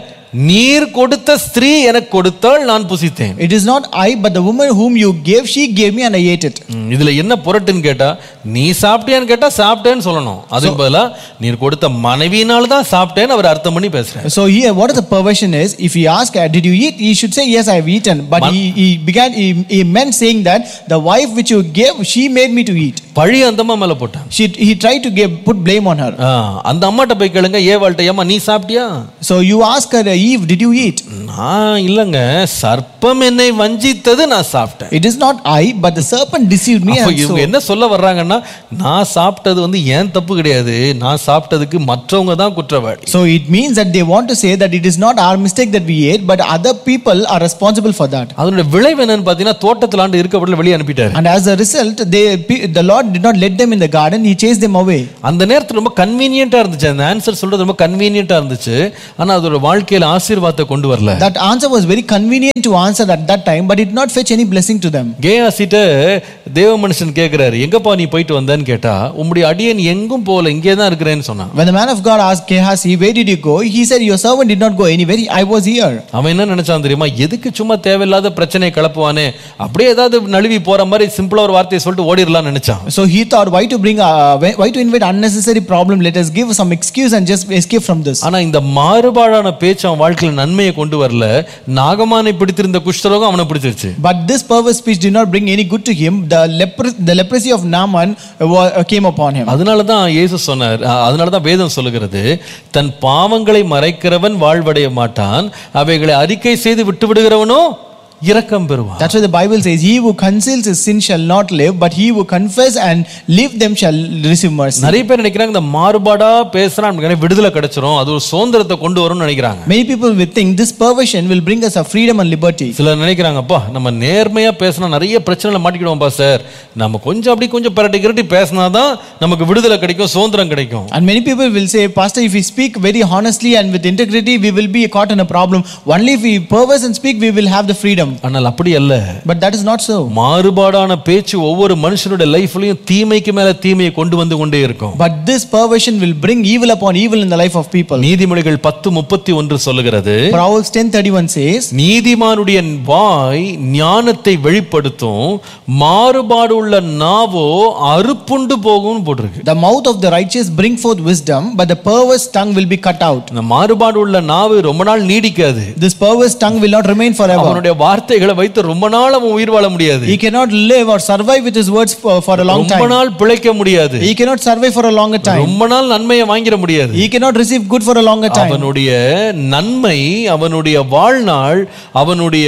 நீர் கொடுத்த ஸ்திரீ எனக்கு கொடுத்தால் நான் புசித்தேன் It is not I, but the woman whom you gave, she gave me and I ate it. ம், இதுல என்ன புரட்டுன்னு கேட்டா நீ சாப்பிட்டியான்னு கேட்டா சாப்பிட்டேன்னு சொல்லணும் அதுக்கு பதிலா நீர் கொடுத்த மனைவியினால தான் சாப்பிட்டேன்னு அவர் அர்த்தம் பண்ணி பேசுறேன் So here, what is the perversion is, if he asked, uh, did you eat? He should say, yes, I have eaten. But he, he began, he, he meant saying that the wife which you gave, she made me to eat. பழி அந்த அம்மா மேல போட்டான் She, he tried to give, put blame on her. ஆ, அந்த அம்மாட்ட போய் கேளுங்க ஏவாள்கிட்ட ஏமா நீ சாப்பிட்டியா So you ask her, Eve, did you eat? நான் இல்லைங்க சர்ப்பம் என்னை வஞ்சித்தது நான் சாப்பிட்டேன் It is not I, but the serpent deceived me. அப்போ And இவங்க so, என்ன சொல்ல வர்றாங்கன்னா நான் சாப்பிட்டது வந்து ஏன் தப்பு கிடையாது நான் சாப்பிட்டதுக்கு மற்றவங்க தான் குற்றவாளி so it means that they want to say that it is not our mistake that we ate, but other people are responsible for that. அதனுடைய விளைவு என்னன்னு பார்த்தீங்கன்னா தோட்டத்தில் ஆண்டு இருக்கப்படல வெளியே அனுப்பிட்டாரு And as a result, they, the Lord did not let them in the garden, He chased them away. அந்த நேரத்தில் ரொம்ப கன்வீனியண்டா இருந்துச்சு அந்த ஆன்சர் சொல்றது ரொம்ப கன்வீனியண்டா இருந்துச்சு ஆனா அதோட வாழ்க்கையில ஆசீர்வாதத்தை கொண்டு வரல That answer was very convenient to answer at that time, but it did not fetch any blessing to them. கேயாசிட்ட தேவ மனுஷன் கேட்கிறாரு எங்கப்பா நீ போயிட்டு வந்தேன்னு கேட்டா உம்முடைய அடியன் எங்கும் போல இங்கே தான் இருக்கிறேன்னு சொன்னான் When the man of God asked Gehazi, Where did you go? He said, Your servant did not go anywhere. I was here. அவன் என்ன நினைச்சான் தெரியுமா எதுக்கு சும்மா தேவையில்லாத பிரச்சனையை கிளப்புவானே அப்படியே ஏதாவது நழுவி போற மாதிரி சிம்பிளா ஒரு வார்த்தையை சொல்லிட்டு ஓடிடலாம்னு நினைச்சான் So he thought, Why to bring, uh, why why to invite unnecessary problem? Let us give some excuse and just escape from this. ஆனா இந்த மாறுபாடான பேச்சு அவன் வாழ்க்கையில நன்மையை கொண்டு வரல நாகமானை பிடித்திருந்த குஷ்டரோகம் அவனை பிடிச்சிருச்சு But this perverse speech did not bring any good to him. The, lepr- the leprosy of Naaman uh, wa- uh, came upon him. அதனால தான் இயேசு சொன்னார் அஹ், அதனால தான் வேதம் சொல்லுகிறது தன் பாவங்களை மறைக்கிறவன் வாழ்வடைய மாட்டான் அவைகளை அறிக்கை செய்து விட்டு விடுகிறவனோ இரக்கம் பெறுவான் That's why the Bible says, He who conceals his sin shall not live, but he who confess and leave them shall receive mercy. நிறைய பேர் நினைக்கிறாங்க இந்த மாறுபாடா பேசுறான் நமக்கு விடுதலை கிடைச்சிரும் அது ஒரு சுதந்திரத்தை கொண்டு வரும்னு நினைக்கிறாங்க Many people will think this perversion will bring us a freedom and liberty. சிலர் நினைக்கிறாங்கப்பா நம்ம நேர்மையா பேசினா நிறைய பிரச்சனைல மாட்டிக்கிடுவோம்ப்பா சார் நம்ம கொஞ்சம் அப்படி கொஞ்சம் பரட்டி கிரட்டி பேசினாதான் நமக்கு விடுதலை கிடைக்கும் சுதந்திரம் கிடைக்கும் And many people will say, Pastor, if we speak very honestly and with integrity, we will be caught in a problem. Only if we perverse and speak, we will have the freedom. ஆனால் அப்படி அல்ல But that is not so. மாறுபாடான பேச்சு ஒவ்வொரு மனுஷனுடைய லைஃப்லயும் தீமைக்கு மேல தீமையை கொண்டு வந்து கொண்டே இருக்கும் But this perversion will bring evil upon evil in the life of people. நீதிமொழிகள் பத்து முப்பத்தி ஒன்று சொல்லுகிறது Proverbs 10:31 says, நீதிமானுடைய வாய் ஞானத்தை வெளிப்படுத்தும் மாறுபாடு உள்ள நாவோ அறுப்புண்டு போகும்னு போட்டிருக்கு The mouth of the righteous bring forth wisdom, but the perverse tongue will be cut out. இந்த மாறுபாடு உள்ள நாவு ரொம்ப நாள் நீடிக்காது This perverse tongue will not remain forever. அவனுடைய வார்த்தைகளை வைத்து ரொம்ப நாள் அவன் உயிர் வாழ முடியாது He cannot live or survive with his words for, for a long ரொம்ப time. நாள் பிழைக்க முடியாது He cannot survive for a longer time. ரொம்ப நாள் நன்மையை வாங்கிட முடியாது He cannot receive good for a longer time. அவனுடைய நன்மை அவனுடைய வாழ்நாள் அவனுடைய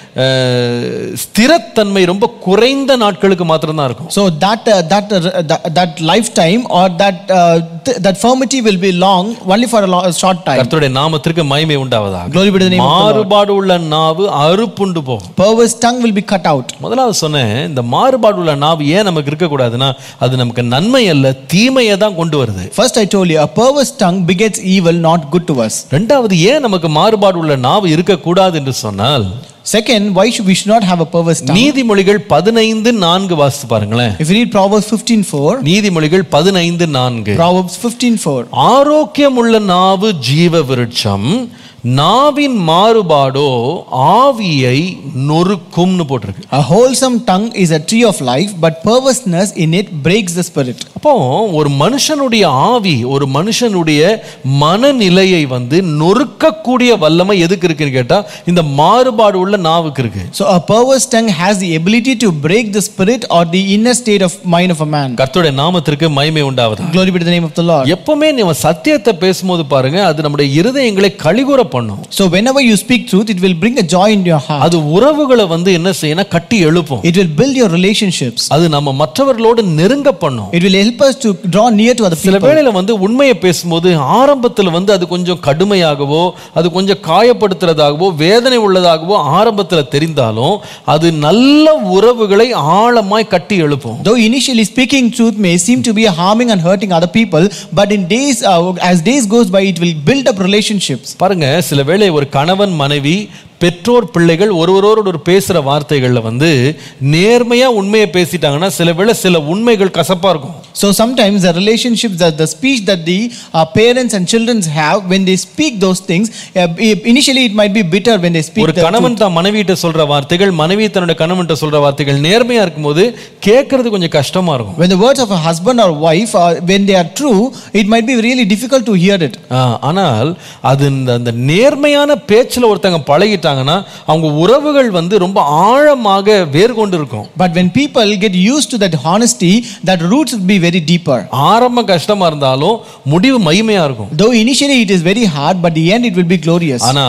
அஹ், ஸ்திரத்தன்மை ரொம்ப குறைந்த நாட்களுக்கு மாத்திரம்தான் இருக்கும் So that uh, that, uh, that that lifetime or that uh, th- that firmity will be long only for a, long, a short time. கர்த்தருடைய நாமத்திற்கு மகிமை உண்டாவதாக Glory be to the name of the Lord. மாறுபாடு உள்ள நாவு அறுப்புண்டு போகும் Perverse tongue will be cut out. முதலாவது சொன்னேன் இந்த மாறுபாடு உள்ள நாவு ஏன் நமக்கு இருக்கக்கூடாதுன்னா அது நமக்கு நன்மை அல்ல தீமையை தான் கொண்டு வருது First, I told you, a perverse tongue begets evil, not good to us. ரெண்டாவது ஏன் நமக்கு மாறுபாடு உள்ள நாவு இருக்கக்கூடாது என்று சொன்னால் Second, why should we should not have a perverse tongue? நீதிமொழிகள் பதினைந்து நான்கு வாசித்து பாருங்களேன் If you read Proverbs 15:4, நீதிமொழிகள் பதினைந்து நான்கு Proverbs 15:4, ஆரோக்கியமுள்ள நாவு ஜீவ விருட்சம் நாவின் மாறுபாடோ ஆவியை நொறுக்கும்னு போட்டிருக்கு a wholesome tongue is a tree of life, but perverseness in it breaks the spirit. அப்போ ஒரு மனுஷனுடைய ஆவி ஒரு மனுஷனுடைய மனநிலையை வந்து நொறுக்கக்கூடிய வல்லமை எதுக்கு இருக்குன்னு கேட்டா இந்த மாறுபாடு உள்ள நாவுக்கு இருக்கு So a perverse tongue has the ability to break the spirit or the inner state of mind of a man. கர்த்தருடைய நாமத்திற்கு மகிமை உண்டாவதா Glory be to the name of the Lord. எப்பவுமே நம்ம சத்தியத்தை பேசும்போது பாருங்க அது நம்முடைய இருதயங்களை கழிகூற பண்ணும் So whenever you speak truth, it will bring a joy in your heart. அது உறவுகளை வந்து என்ன செய்யணும் கட்டி எழுப்பும் It will build your relationships. அது நம்ம மற்றவர்களோடு நெருங்க பண்ணும் It will help us to draw near to other சில people. வேளையில வந்து உண்மையை பேசும்போது ஆரம்பத்துல வந்து அது கொஞ்சம் கடுமையாகவோ அது கொஞ்சம் காயப்படுத்துறதாகவோ வேதனை உள்ளதாகவோ ஆரம்பத்துல தெரிந்தாலும் அது நல்ல உறவுகளை ஆழமாய் கட்டி எழுப்பும் Though initially speaking truth may seem to be harming and hurting other people, but in days, uh, as days goes by, it will build up relationships. பாருங்க சில வேளை ஒரு கணவன் மனைவி பெற்றோர் பிள்ளைகள் ஒருவரோடு ஒரு பேசுற வார்த்தைகள்ல வந்து நேர்மையா உண்மையை பேசிட்டாங்கன்னா சில வேளை சில உண்மைகள் கசப்பா இருக்கும் So sometimes the relationships, that the speech that the uh, parents and children have, when they speak those things, uh, initially it might be bitter when they speak ஒரு the கணவன் தான் மனைவிட்ட சொல்ற வார்த்தைகள் மனைவி தன்னுடைய கணவன்கிட்ட சொல்ற வார்த்தைகள் நேர்மையா இருக்கும்போது கேட்கறது கொஞ்சம் கஷ்டமா இருக்கும் When the words of a husband or wife, uh, when they are true, it might be really difficult to hear it. ஆ, ஆனால் அது இந்த அந்த நேர்மையான பேச்சில் ஒருத்தங்க பழகிட்டாங்கன்னா அவங்க உறவுகள் வந்து ரொம்ப ஆழமாக வேர் கொண்டு இருக்கும் But when people get used to that honesty, that roots will be very deeper. ஆரம்ப கஷ்டமா இருந்தாலும் முடிவு மகிமையா இருக்கும் Though initially it is very hard, but the end it will be glorious. ஆனா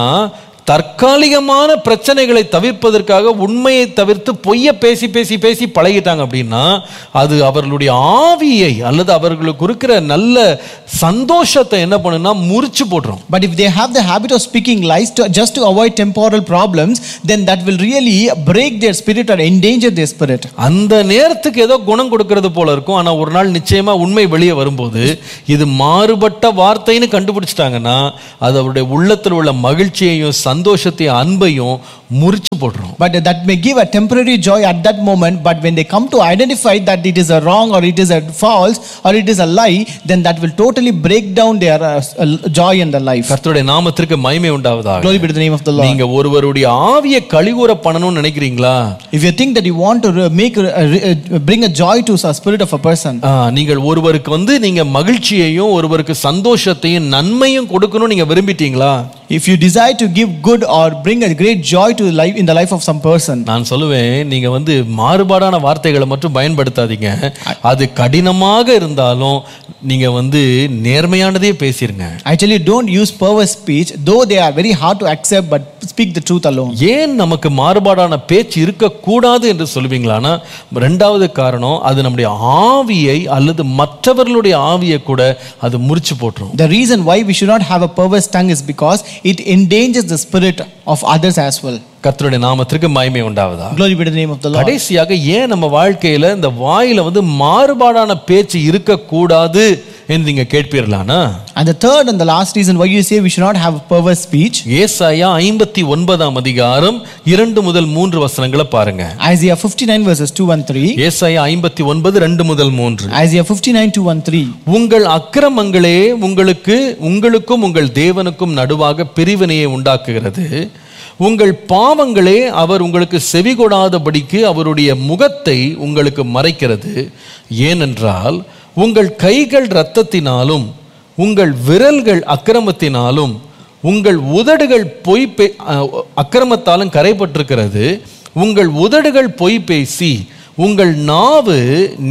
தற்காலிகமான பிரச்சனைகளை தவிர்ப்பதற்காக உண்மையை தவிர்த்து பொய்ய பேசி பேசி பேசி பழகிட்டாங்க அப்படின்னா அது அவர்களுடைய ஆவியை அல்லது அவர்களுக்கு இருக்கிற நல்ல சந்தோஷத்தை என்ன பண்ணுன்னா முறிச்சு போட்டுரும் But if they have the habit of speaking lies to, just to avoid temporal problems, then that will really break their spirit or endanger their spirit. அந்த நேரத்துக்கு ஏதோ குணம் கொடுக்கிறது போல இருக்கும் ஆனா ஒரு நாள் நிச்சயமா உண்மை வெளியே வரும்போது இது மாறுபட்ட வார்த்தைன்னு கண்டுபிடிச்சிட்டாங்கன்னா அது அவருடைய உள்ளத்தில் உள்ள மகிழ்ச்சியையும் சந்தோஷத்தையும் அன்பையும் முறிச்சு போட்டுரும் But that may give a temporary joy at that moment, but when they come to identify that it is a wrong or it is a false or it is a lie, then that will totally break down their uh, uh, joy in their life. கர்த்தருடைய நாமத்திற்கு மகிமை உண்டாவதாக Glory be to the name of the Lord. நீங்க ஒருவருடைய ஆவியை கழிவுற பண்ணணும்னு நினைக்கிறீங்களா If you think that you want to re- make a- a- a- bring a joy to a spirit of a person, ஆ, நீங்கள் ஒருவருக்கு வந்து நீங்க மகிழ்ச்சியையும் ஒருவருக்கு சந்தோஷத்தையும் நன்மையும் கொடுக்கணும் நீங்க விரும்பிட்டீங்களா if you desire to give good or bring a great joy to life in the life of some person, நான் சொல்லுவேன் நீங்க வந்து மாறுபாடான வார்த்தைகளை மட்டும் பயன்படுத்தாதீங்க அது கடினமாக இருந்தாலும் நீங்க வந்து நேர்மையானதே பேசிருங்க I tell you, don't use perverse speech, though they are very hard to accept, but speak the truth alone. ஏன் நமக்கு மாறுபாடான பேச்சு இருக்கக்கூடாது என்று சொல்லுவீங்களானா ரெண்டாவது காரணம் அது நம்முடைய ஆவியை அல்லது மற்றவர்களுடைய ஆவியை கூட அது முறிச்சு போட்டுரும் The reason why we should not have a perverse tongue is because it endangers the spirit of others as well. கர்த்தருடைய நாமத்திற்கு மகிமை உண்டாவதா Glory be to the name of the Lord. கடைசியாக ஏன் நம்ம வாழ்க்கையில இந்த வாயில வந்து மாறுபாடான பேச்சு இருக்கக்கூடாது என்று நீங்க கேட்பீர்களானா And the third and the last reason why you say we should not have a perverse speech, ஏசாயா ஐம்பத்தி ஒன்பதாம் அதிகாரம் இரண்டு முதல் மூன்று வசனங்களை பாருங்க Isaiah 59 verses 2 and 3. ஏசாயா ஐம்பத்தி ஒன்பது ரெண்டு முதல் மூன்று Isaiah 59 2 and 3. உங்கள் அக்கிரமங்களே உங்களுக்கு உங்களுக்கும் உங்கள் தேவனுக்கும் நடுவாக பிரிவினையை உண்டாக்குகிறது உங்கள் பாவங்களே அவர் உங்களுக்கு செவிகொடாதபடிக்கு அவருடைய முகத்தை உங்களுக்கு மறைக்கிறது ஏனென்றால் உங்கள் கைகள் இரத்தத்தினாலும் உங்கள் விரல்கள் அக்கிரமத்தினாலும் உங்கள் உதடுகள் பொய் பே- அஹ், அக்கிரமத்தாலும் கரைப்பட்டிருக்கிறது உங்கள் உதடுகள் பொய் பேசி உங்கள் நாவு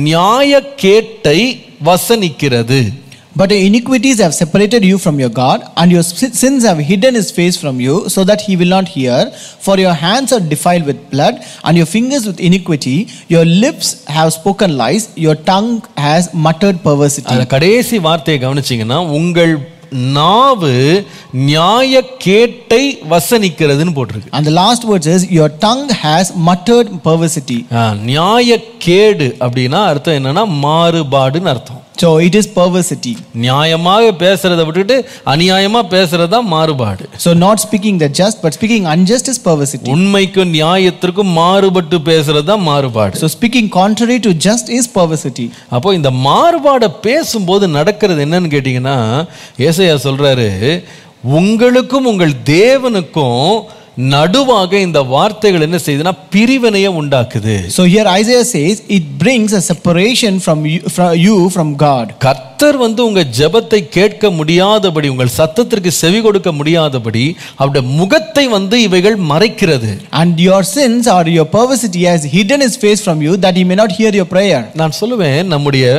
நியாயக்கேட்டை வசனிக்கிறது But your iniquities have separated you from your God, and your si- sins have hidden his face from you, so that he will not hear. For your hands are defiled with blood, and your fingers with iniquity. Your lips have spoken lies, your tongue has muttered perversity. அந்த கடைசி வார்த்தையை கவனிச்சீங்கன்னா உங்கள் நாவு நியாயக்கேட்டை வசனிக்கிறதுன்னு போட்டிருக்கு And the last word says, Your tongue has muttered perversity. ஆ, நியாயக்கேடு அப்படின்னா அர்த்தம் என்னன்னா மாறுபாடுன்னு அர்த்தம் So it is perversity. நியாயமாக பேசுறதை விட்டுட்டு அநியாயமா பேசுறது தான் மாறுபாடு So not speaking the just, but speaking unjust is perversity. உண்மைக்கும் நியாயத்திற்கும் மாறுபட்டு பேசுறது தான் மாறுபாடு So speaking contrary to just is perversity. அப்போ இந்த மாறுபாடை பேசும்போது நடக்கிறது என்னன்னு கேட்டிங்கன்னா ஏசையா சொல்றாரு உங்களுக்கும் உங்கள் தேவனுக்கும் நடுவாக இந்த வார்த்தைகள் என்ன செய்யுதுன்னா பிரிவினையை உண்டாக்குது So here Isaiah says, it brings a separation from you from, you from God. கர்த்தர் வந்து உங்க ஜெபத்தை கேட்க முடியாதபடி உங்கள் சத்தத்திற்கு செவி கொடுக்க முடியாதபடி அவருடைய முகத்தை வந்து இவைகள் மறைக்கிறது And your sins or your perversity has hidden his face from you that he may not hear your prayer. நான் சொல்லுவேன் நம்முடைய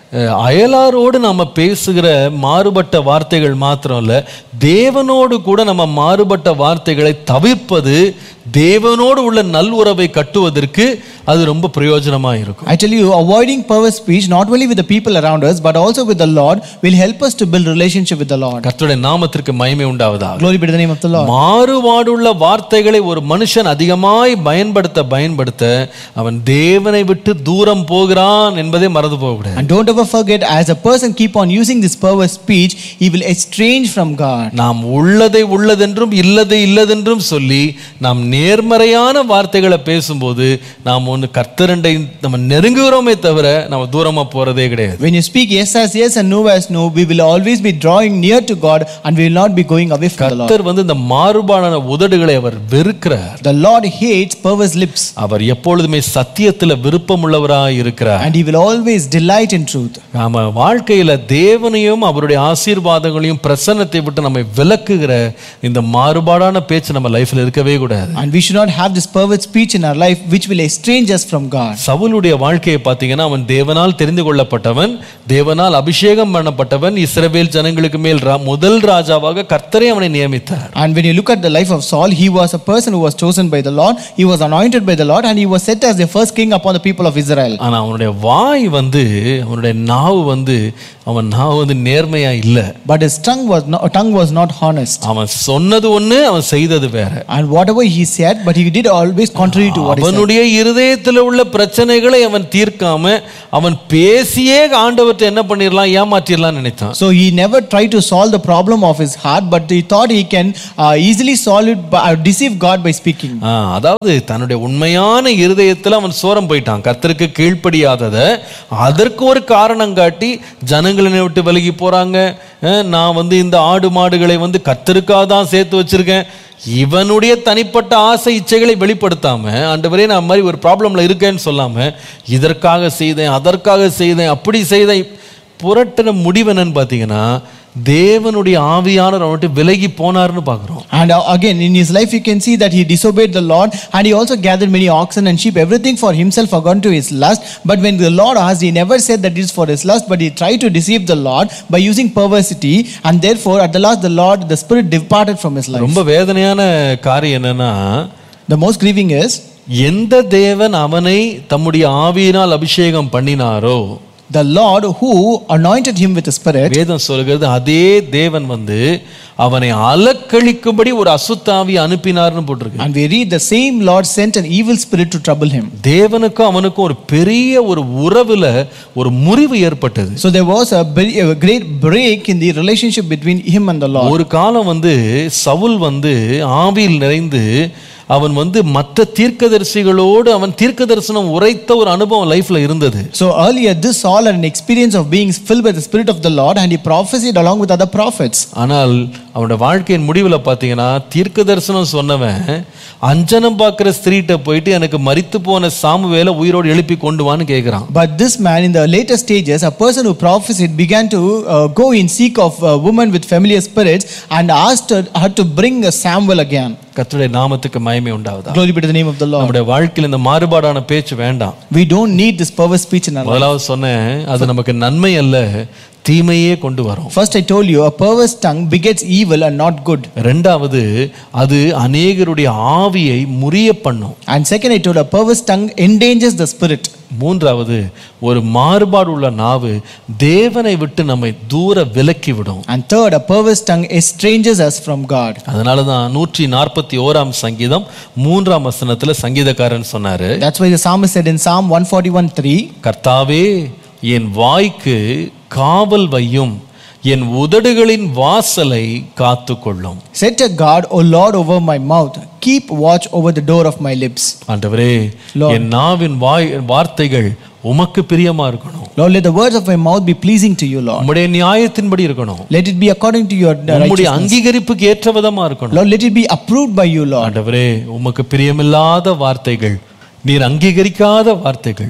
அஹ், அயலாரோடு நாம பேசுகிற மாறுபட்ட வார்த்தைகள் மாத்திரம் இல்ல தேவனோடு கூட நம்ம மாறுபட்ட வார்த்தைகளை தவிர்ப்பது தேவனோடு உள்ள நல்லுறவை கட்டுவதற்கு அது ரொம்ப பிரயோஜனமா இருக்கும் I tell you, avoiding perverse speech, not only with the people around us, but also with the Lord, will help us to build relationship with the Lord. கர்த்தருடைய நாமத்திற்கு மகிமை உண்டாவதாக Glory be to the name of the Lord. மாறுபாடுள்ள வார்த்தைகளை ஒரு மனுஷன் அதிகமாய் பயன்படுத்த பயன்படுத்த அவன் தேவனை விட்டு தூரம் போகிறான் என்பதை மறந்து போகக்கூடாது And don't ever forget, as a person keep on using this perverse speech, he will estrange from God. நாம் உள்ளதை உள்ளதென்றும் இல்லதை இல்லதென்றும் சொல்லி நாம் நேர்மறையான வார்த்தைகளை பேசும்போது நாம் ஒன்று கர்த்தரண்டை நம்ம நெருங்குகிறோமே தவிர நம்ம தூரமா போறதே கிடையாது When you speak yes as yes and no as no, we will always be drawing near to God and we will not be going away from the Lord. கர்த்தர் வந்து இந்த மாறுபாடான உதடுகளை அவர் வெறுக்கிறார் The Lord hates perverse lips அவர் எப்பொழுதுமே சத்தியத்துல விருப்பமுள்ளவராய் இருக்கிறார் and he will always delight in truth. நாம வாழ்க்கையில தேவனையும் அவருடைய ஆசீர்வாதங்களையும் பிரசன்னத்தை விட்டு நம்மை விலக்குகிற இந்த மாறுபாடான பேச்சு நம்ம லைஃப்ல இருக்கவே கூடாது And we should not have this perverse speech in our life which will estrange us from God. சவுலுடைய வாழ்க்கையை பார்த்தீங்கன்னா அவன் தேவனால் தெரிந்து கொள்ளப்பட்டவன் தேவனால் அபிஷேகம் பண்ணப்பட்டவன் இஸ்ரவேல் ஜனங்களுக்கு மேல் ரா- முதல் ராஜாவாக கர்த்தரே அவனை நியமித்தார் And when you look at the life of Saul, he was a person who was chosen by the Lord, he was anointed by the Lord, and he was set as the first king upon the people of Israel. ஆனா அவனுடைய வாய் வந்து அவனுடைய நாவு வந்து அவன் நாவு வந்து நேர்மையா இல்ல But his tongue was not, tongue was not honest. அவன் சொன்னது ஒண்ணு அவன் செய்தது வேற And whatever he said, but he did always contrary to what he said. அவனுடைய இருதயத்தில் உள்ள பிரச்சனைகளை அவன் தீர்க்காம அவன் பேசியே ஆண்டவர்கிட்ட என்ன பண்ணிடலாம் ஏமாற்றிடலாம் நினைத்தான் So he never tried to solve the problem of his heart, but he thought he can uh, easily solve it, by, uh, deceive God by speaking. ஆ, அதாவது தன்னுடைய உண்மையான இருதயத்தில் அவன் சோரம் போயிட்டான் கர்த்தருக்கு கீழ்ப்படியாதத அதற்கு ஒரு காரணம் காட்டி ஜனங்களை விட்டு விலகி போறாங்க அஹ், நான் வந்து இந்த ஆடு மாடுகளை வந்து கர்த்தருக்காக தான் சேர்த்து வச்சிருக்கேன் இவனுடைய தனிப்பட்ட ஆசை இச்சைகளை வெளிப்படுத்தாம ஆண்டவரே நான் மாதிரி ஒரு ப்ராப்ளம்ல இருக்கேன்னு சொல்லாம இதற்காக செய்தேன் அதற்காக செய்தேன் அப்படி செய்தேன் புரட்டின முடிவு என்னன்னு பார்த்தீங்கன்னா தேவனுடைய ஆவியானவர் அவன்கிட்ட விலகி போனார்னு பார்க்குறோம் And uh, again, in his life, you can see that he disobeyed the Lord and he also gathered many oxen and sheep, everything for himself according to his lust. But when the Lord asked, he never said that it is for his lust, but he tried to deceive the Lord by using perversity. And therefore, at the last, the Lord, the Spirit departed from his life. ரொம்ப வேதனையான காரியம் என்னன்னா The most grieving is எந்த தேவன் அவனை தம்முடைய ஆவியினால் அபிஷேகம் பண்ணினாரோ the Lord who anointed him with the Spirit. வேதம் சொல்கிறது அதே தேவன் வந்து அவனை அலக்களிக்கும்படி ஒரு அசுத்தாவி அனுப்பினார்னு போட்டிருக்கு And we read the same Lord sent an evil spirit to trouble him. தேவனுக்கும் அவனுக்கும் ஒரு பெரிய ஒரு உறவுல ஒரு முறிவு ஏற்பட்டது So there was a, very, a great break in the relationship between him and the Lord. ஒரு காலம் வந்து சவுல் வந்து ஆவியில் நிறைந்து அவன் வந்து மற்ற தீர்க்கதரிசிகளோடு அவன் தீர்க்க தரிசனம் உரைத்த ஒரு அனுபவம் லைஃப்ல இருந்தது So earlier, this Saul had an experience of being filled by the Spirit of the Lord, and he prophesied along with other prophets. ஆனால் அவனோட வாழ்க்கையின் முடிவில் பார்த்தீங்கன்னா தீர்க்க தரிசனம் சொன்னவன் அஞ்சனம் பார்க்குற ஸ்திரீட்ட போயிட்டு எனக்கு மரித்து போன சாமுவேலை உயிரோடு எழுப்பி கொண்டு வான்னு கேட்குறான் But this man, in the later stages, a person who prophesied began to uh, go in seek of a woman with familiar spirits and asked her, her to bring a Samuel again. கர்த்தருடைய நாமத்துக்கு மகிமை உண்டாவதா Glory be to the name of the Lord. நம்முடைய வாழ்க்கையில் இந்த மாறுபாடான பேச்சு வேண்டாம் We don't need this perverse speech in our life. முதலாவது சொன்னேன் அது நமக்கு நன்மை அல்ல தீமையே கொண்டு வரும் First, I told you, a perverse tongue begets evil and not good. ரெண்டாவது அது அநேகருடைய ஆவியை முறிய பண்ணும் And second, I told, a perverse tongue endangers the spirit. மூன்றாவது ஒரு மாறுபாடு உள்ள நாவு தேவனை விட்டு நம்மை தூர விலக்கி விடும் And third, a perverse tongue estranges us from God. அதனால தான் நூற்றி நாற்பத்தி ஓராம் சங்கீதம் மூன்றாம் வசனத்துல சங்கீதக்காரன் சொன்னாரு That's why the psalmist said in Psalm 141 3, கர்த்தாவே என் வாய்க்கு காவல் வையும் என் உதடுகளின் வாசலை காத்துக்கொள்ளும் Set a guard, O Lord, over my mouth. Keep watch over the door of my lips. ஆண்டவரே Lord. என் நாவின் வாய் வார்த்தைகள் உமக்கு பிரியமா இருக்கணும் Lord, let the words of my mouth be pleasing to you, Lord. உம்முடைய நியாயத்தின்படி இருக்கணும் Let it be according to your உம்முடைய righteousness. அங்கீகரிப்புக்கு ஏற்ற விதமா இருக்கணும் Lord, let it be approved by you, Lord. ஆண்டவரே உமக்கு பிரியமில்லாத வார்த்தைகள் நீர் அங்கீகரிக்காத வார்த்தைகள்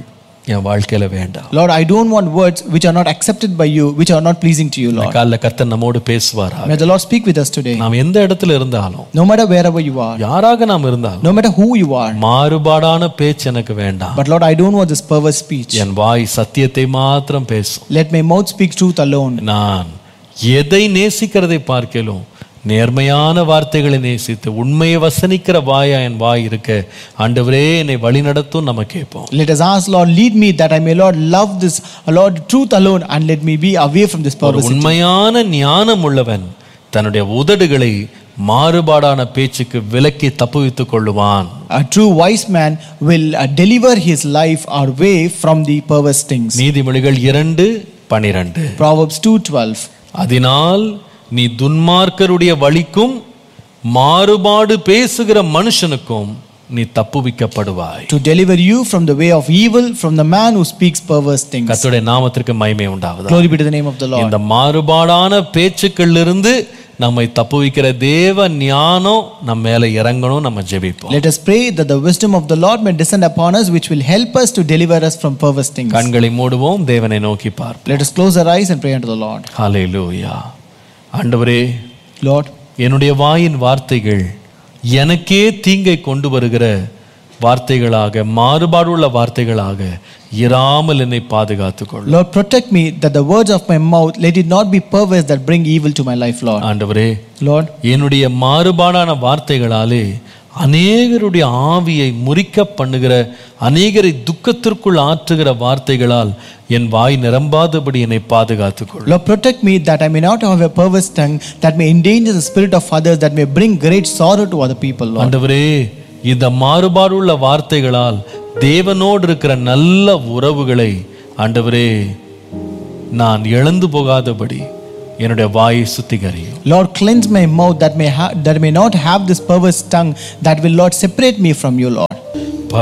என் வாழ்க்கையில வேண்டாம் Lord, I don't want words which are not accepted by you, which are not pleasing to you, Lord. காலைல கர்த்தர் நம்மோடு பேசுவாரா May the Lord speak with us today. நாம் எந்த இடத்துல இருந்தாலும் No matter wherever you are, யாராக நாம் இருந்தாலும் no matter who you are. மாறுபாடான பேச்சு எனக்கு வேண்டாம் But Lord, I don't want this perverse speech. என் வாய் சத்தியத்தை மாத்திரம் பேசும் Let my mouth speak truth alone. நான் எதை நேசிக்கிறதை பார்க்கலும் நேர்மையான வார்த்தைகளை நேசித்து உண்மையை வசனிக்கிற வாயா என் வாய் இருக்க ஆண்டவரே என்னை வழி நடத்தும் நம்ம கேட்போம் Let us ask, Lord, lead me that I may, Lord, love this, Lord, truth alone, and let me be away from this ஒரு perversity. உண்மையான ஞானம் உள்ளவன் தன்னுடைய உதடுகளை மாறுபாடான பேச்சுக்கு விலக்கி தப்புவித்துக் கொள்ளுவான் A true wise man will uh, deliver his life or way from the perverse things. நீதிமொழிகள் இரண்டு பனிரெண்டு Proverbs 2:12. அதனால் நீ துன்மார்க்கருடைய வழிக்கும் மாறுபாடு பேசுகிற மனுஷனுக்கும் நீ தப்புவிக்கப்படுவாய் To deliver you from the way of evil, from the man who speaks perverse things. கர்த்தருடைய நாமத்திற்கு மகிமை உண்டாவதா Glory be to the name of the Lord. இந்த மாறுபாடான பேச்சுக்களிலிருந்து நம்மை தப்புவிக்கிற தேவ ஞானம் நம்ம மேல இறங்கணும் நம்ம ஜெபிப்போம் Let us pray that the wisdom of the Lord may descend upon us, which will help us to deliver us from perverse things. கண்களை மூடுவோம் தேவனை நோக்கி பார்ப்போம் Let us close our eyes and pray unto the Lord. ஹalleluya ஆண்டவரே Lord, என்னுடைய வாயின் வார்த்தைகள் எனக்கே தீங்கை கொண்டு வருகிற வார்த்தைகளாக மாறுபாடுள்ள வார்த்தைகளாக இராமல் என்னை பாதுகாத்துக் கொள்ளும் Lord, protect me that the words of my mouth let it not be perverse that bring evil to my life, Lord. ஆண்டவரே Lord, என்னுடைய மாறுபாடான வார்த்தைகளாலே அநேகருடைய ஆவியை முறிக்க பண்ணுகிற அநேகரை துக்கத்திற்குள் ஆற்றுகிற வார்த்தைகளால் என் வாய் நிரம்பாதபடி என்னை பாதுகாத்துக் கொள்ளும் Lord, protect me that I may not have a perverse tongue that may endanger the spirit of others, that may bring great sorrow to other people, Lord. ஆண்டவரே இந்த மாறுபாடுள்ள வார்த்தைகளால் தேவனோடு இருக்கிற நல்ல உறவுகளை ஆண்டவரே நான் இழந்து போகாதபடி என்னுடைய வாயை சுத்திகரியும் Lord, cleanse my mouth that may ha- that may not have this perverse tongue that will, Lord, separate me from you, Lord.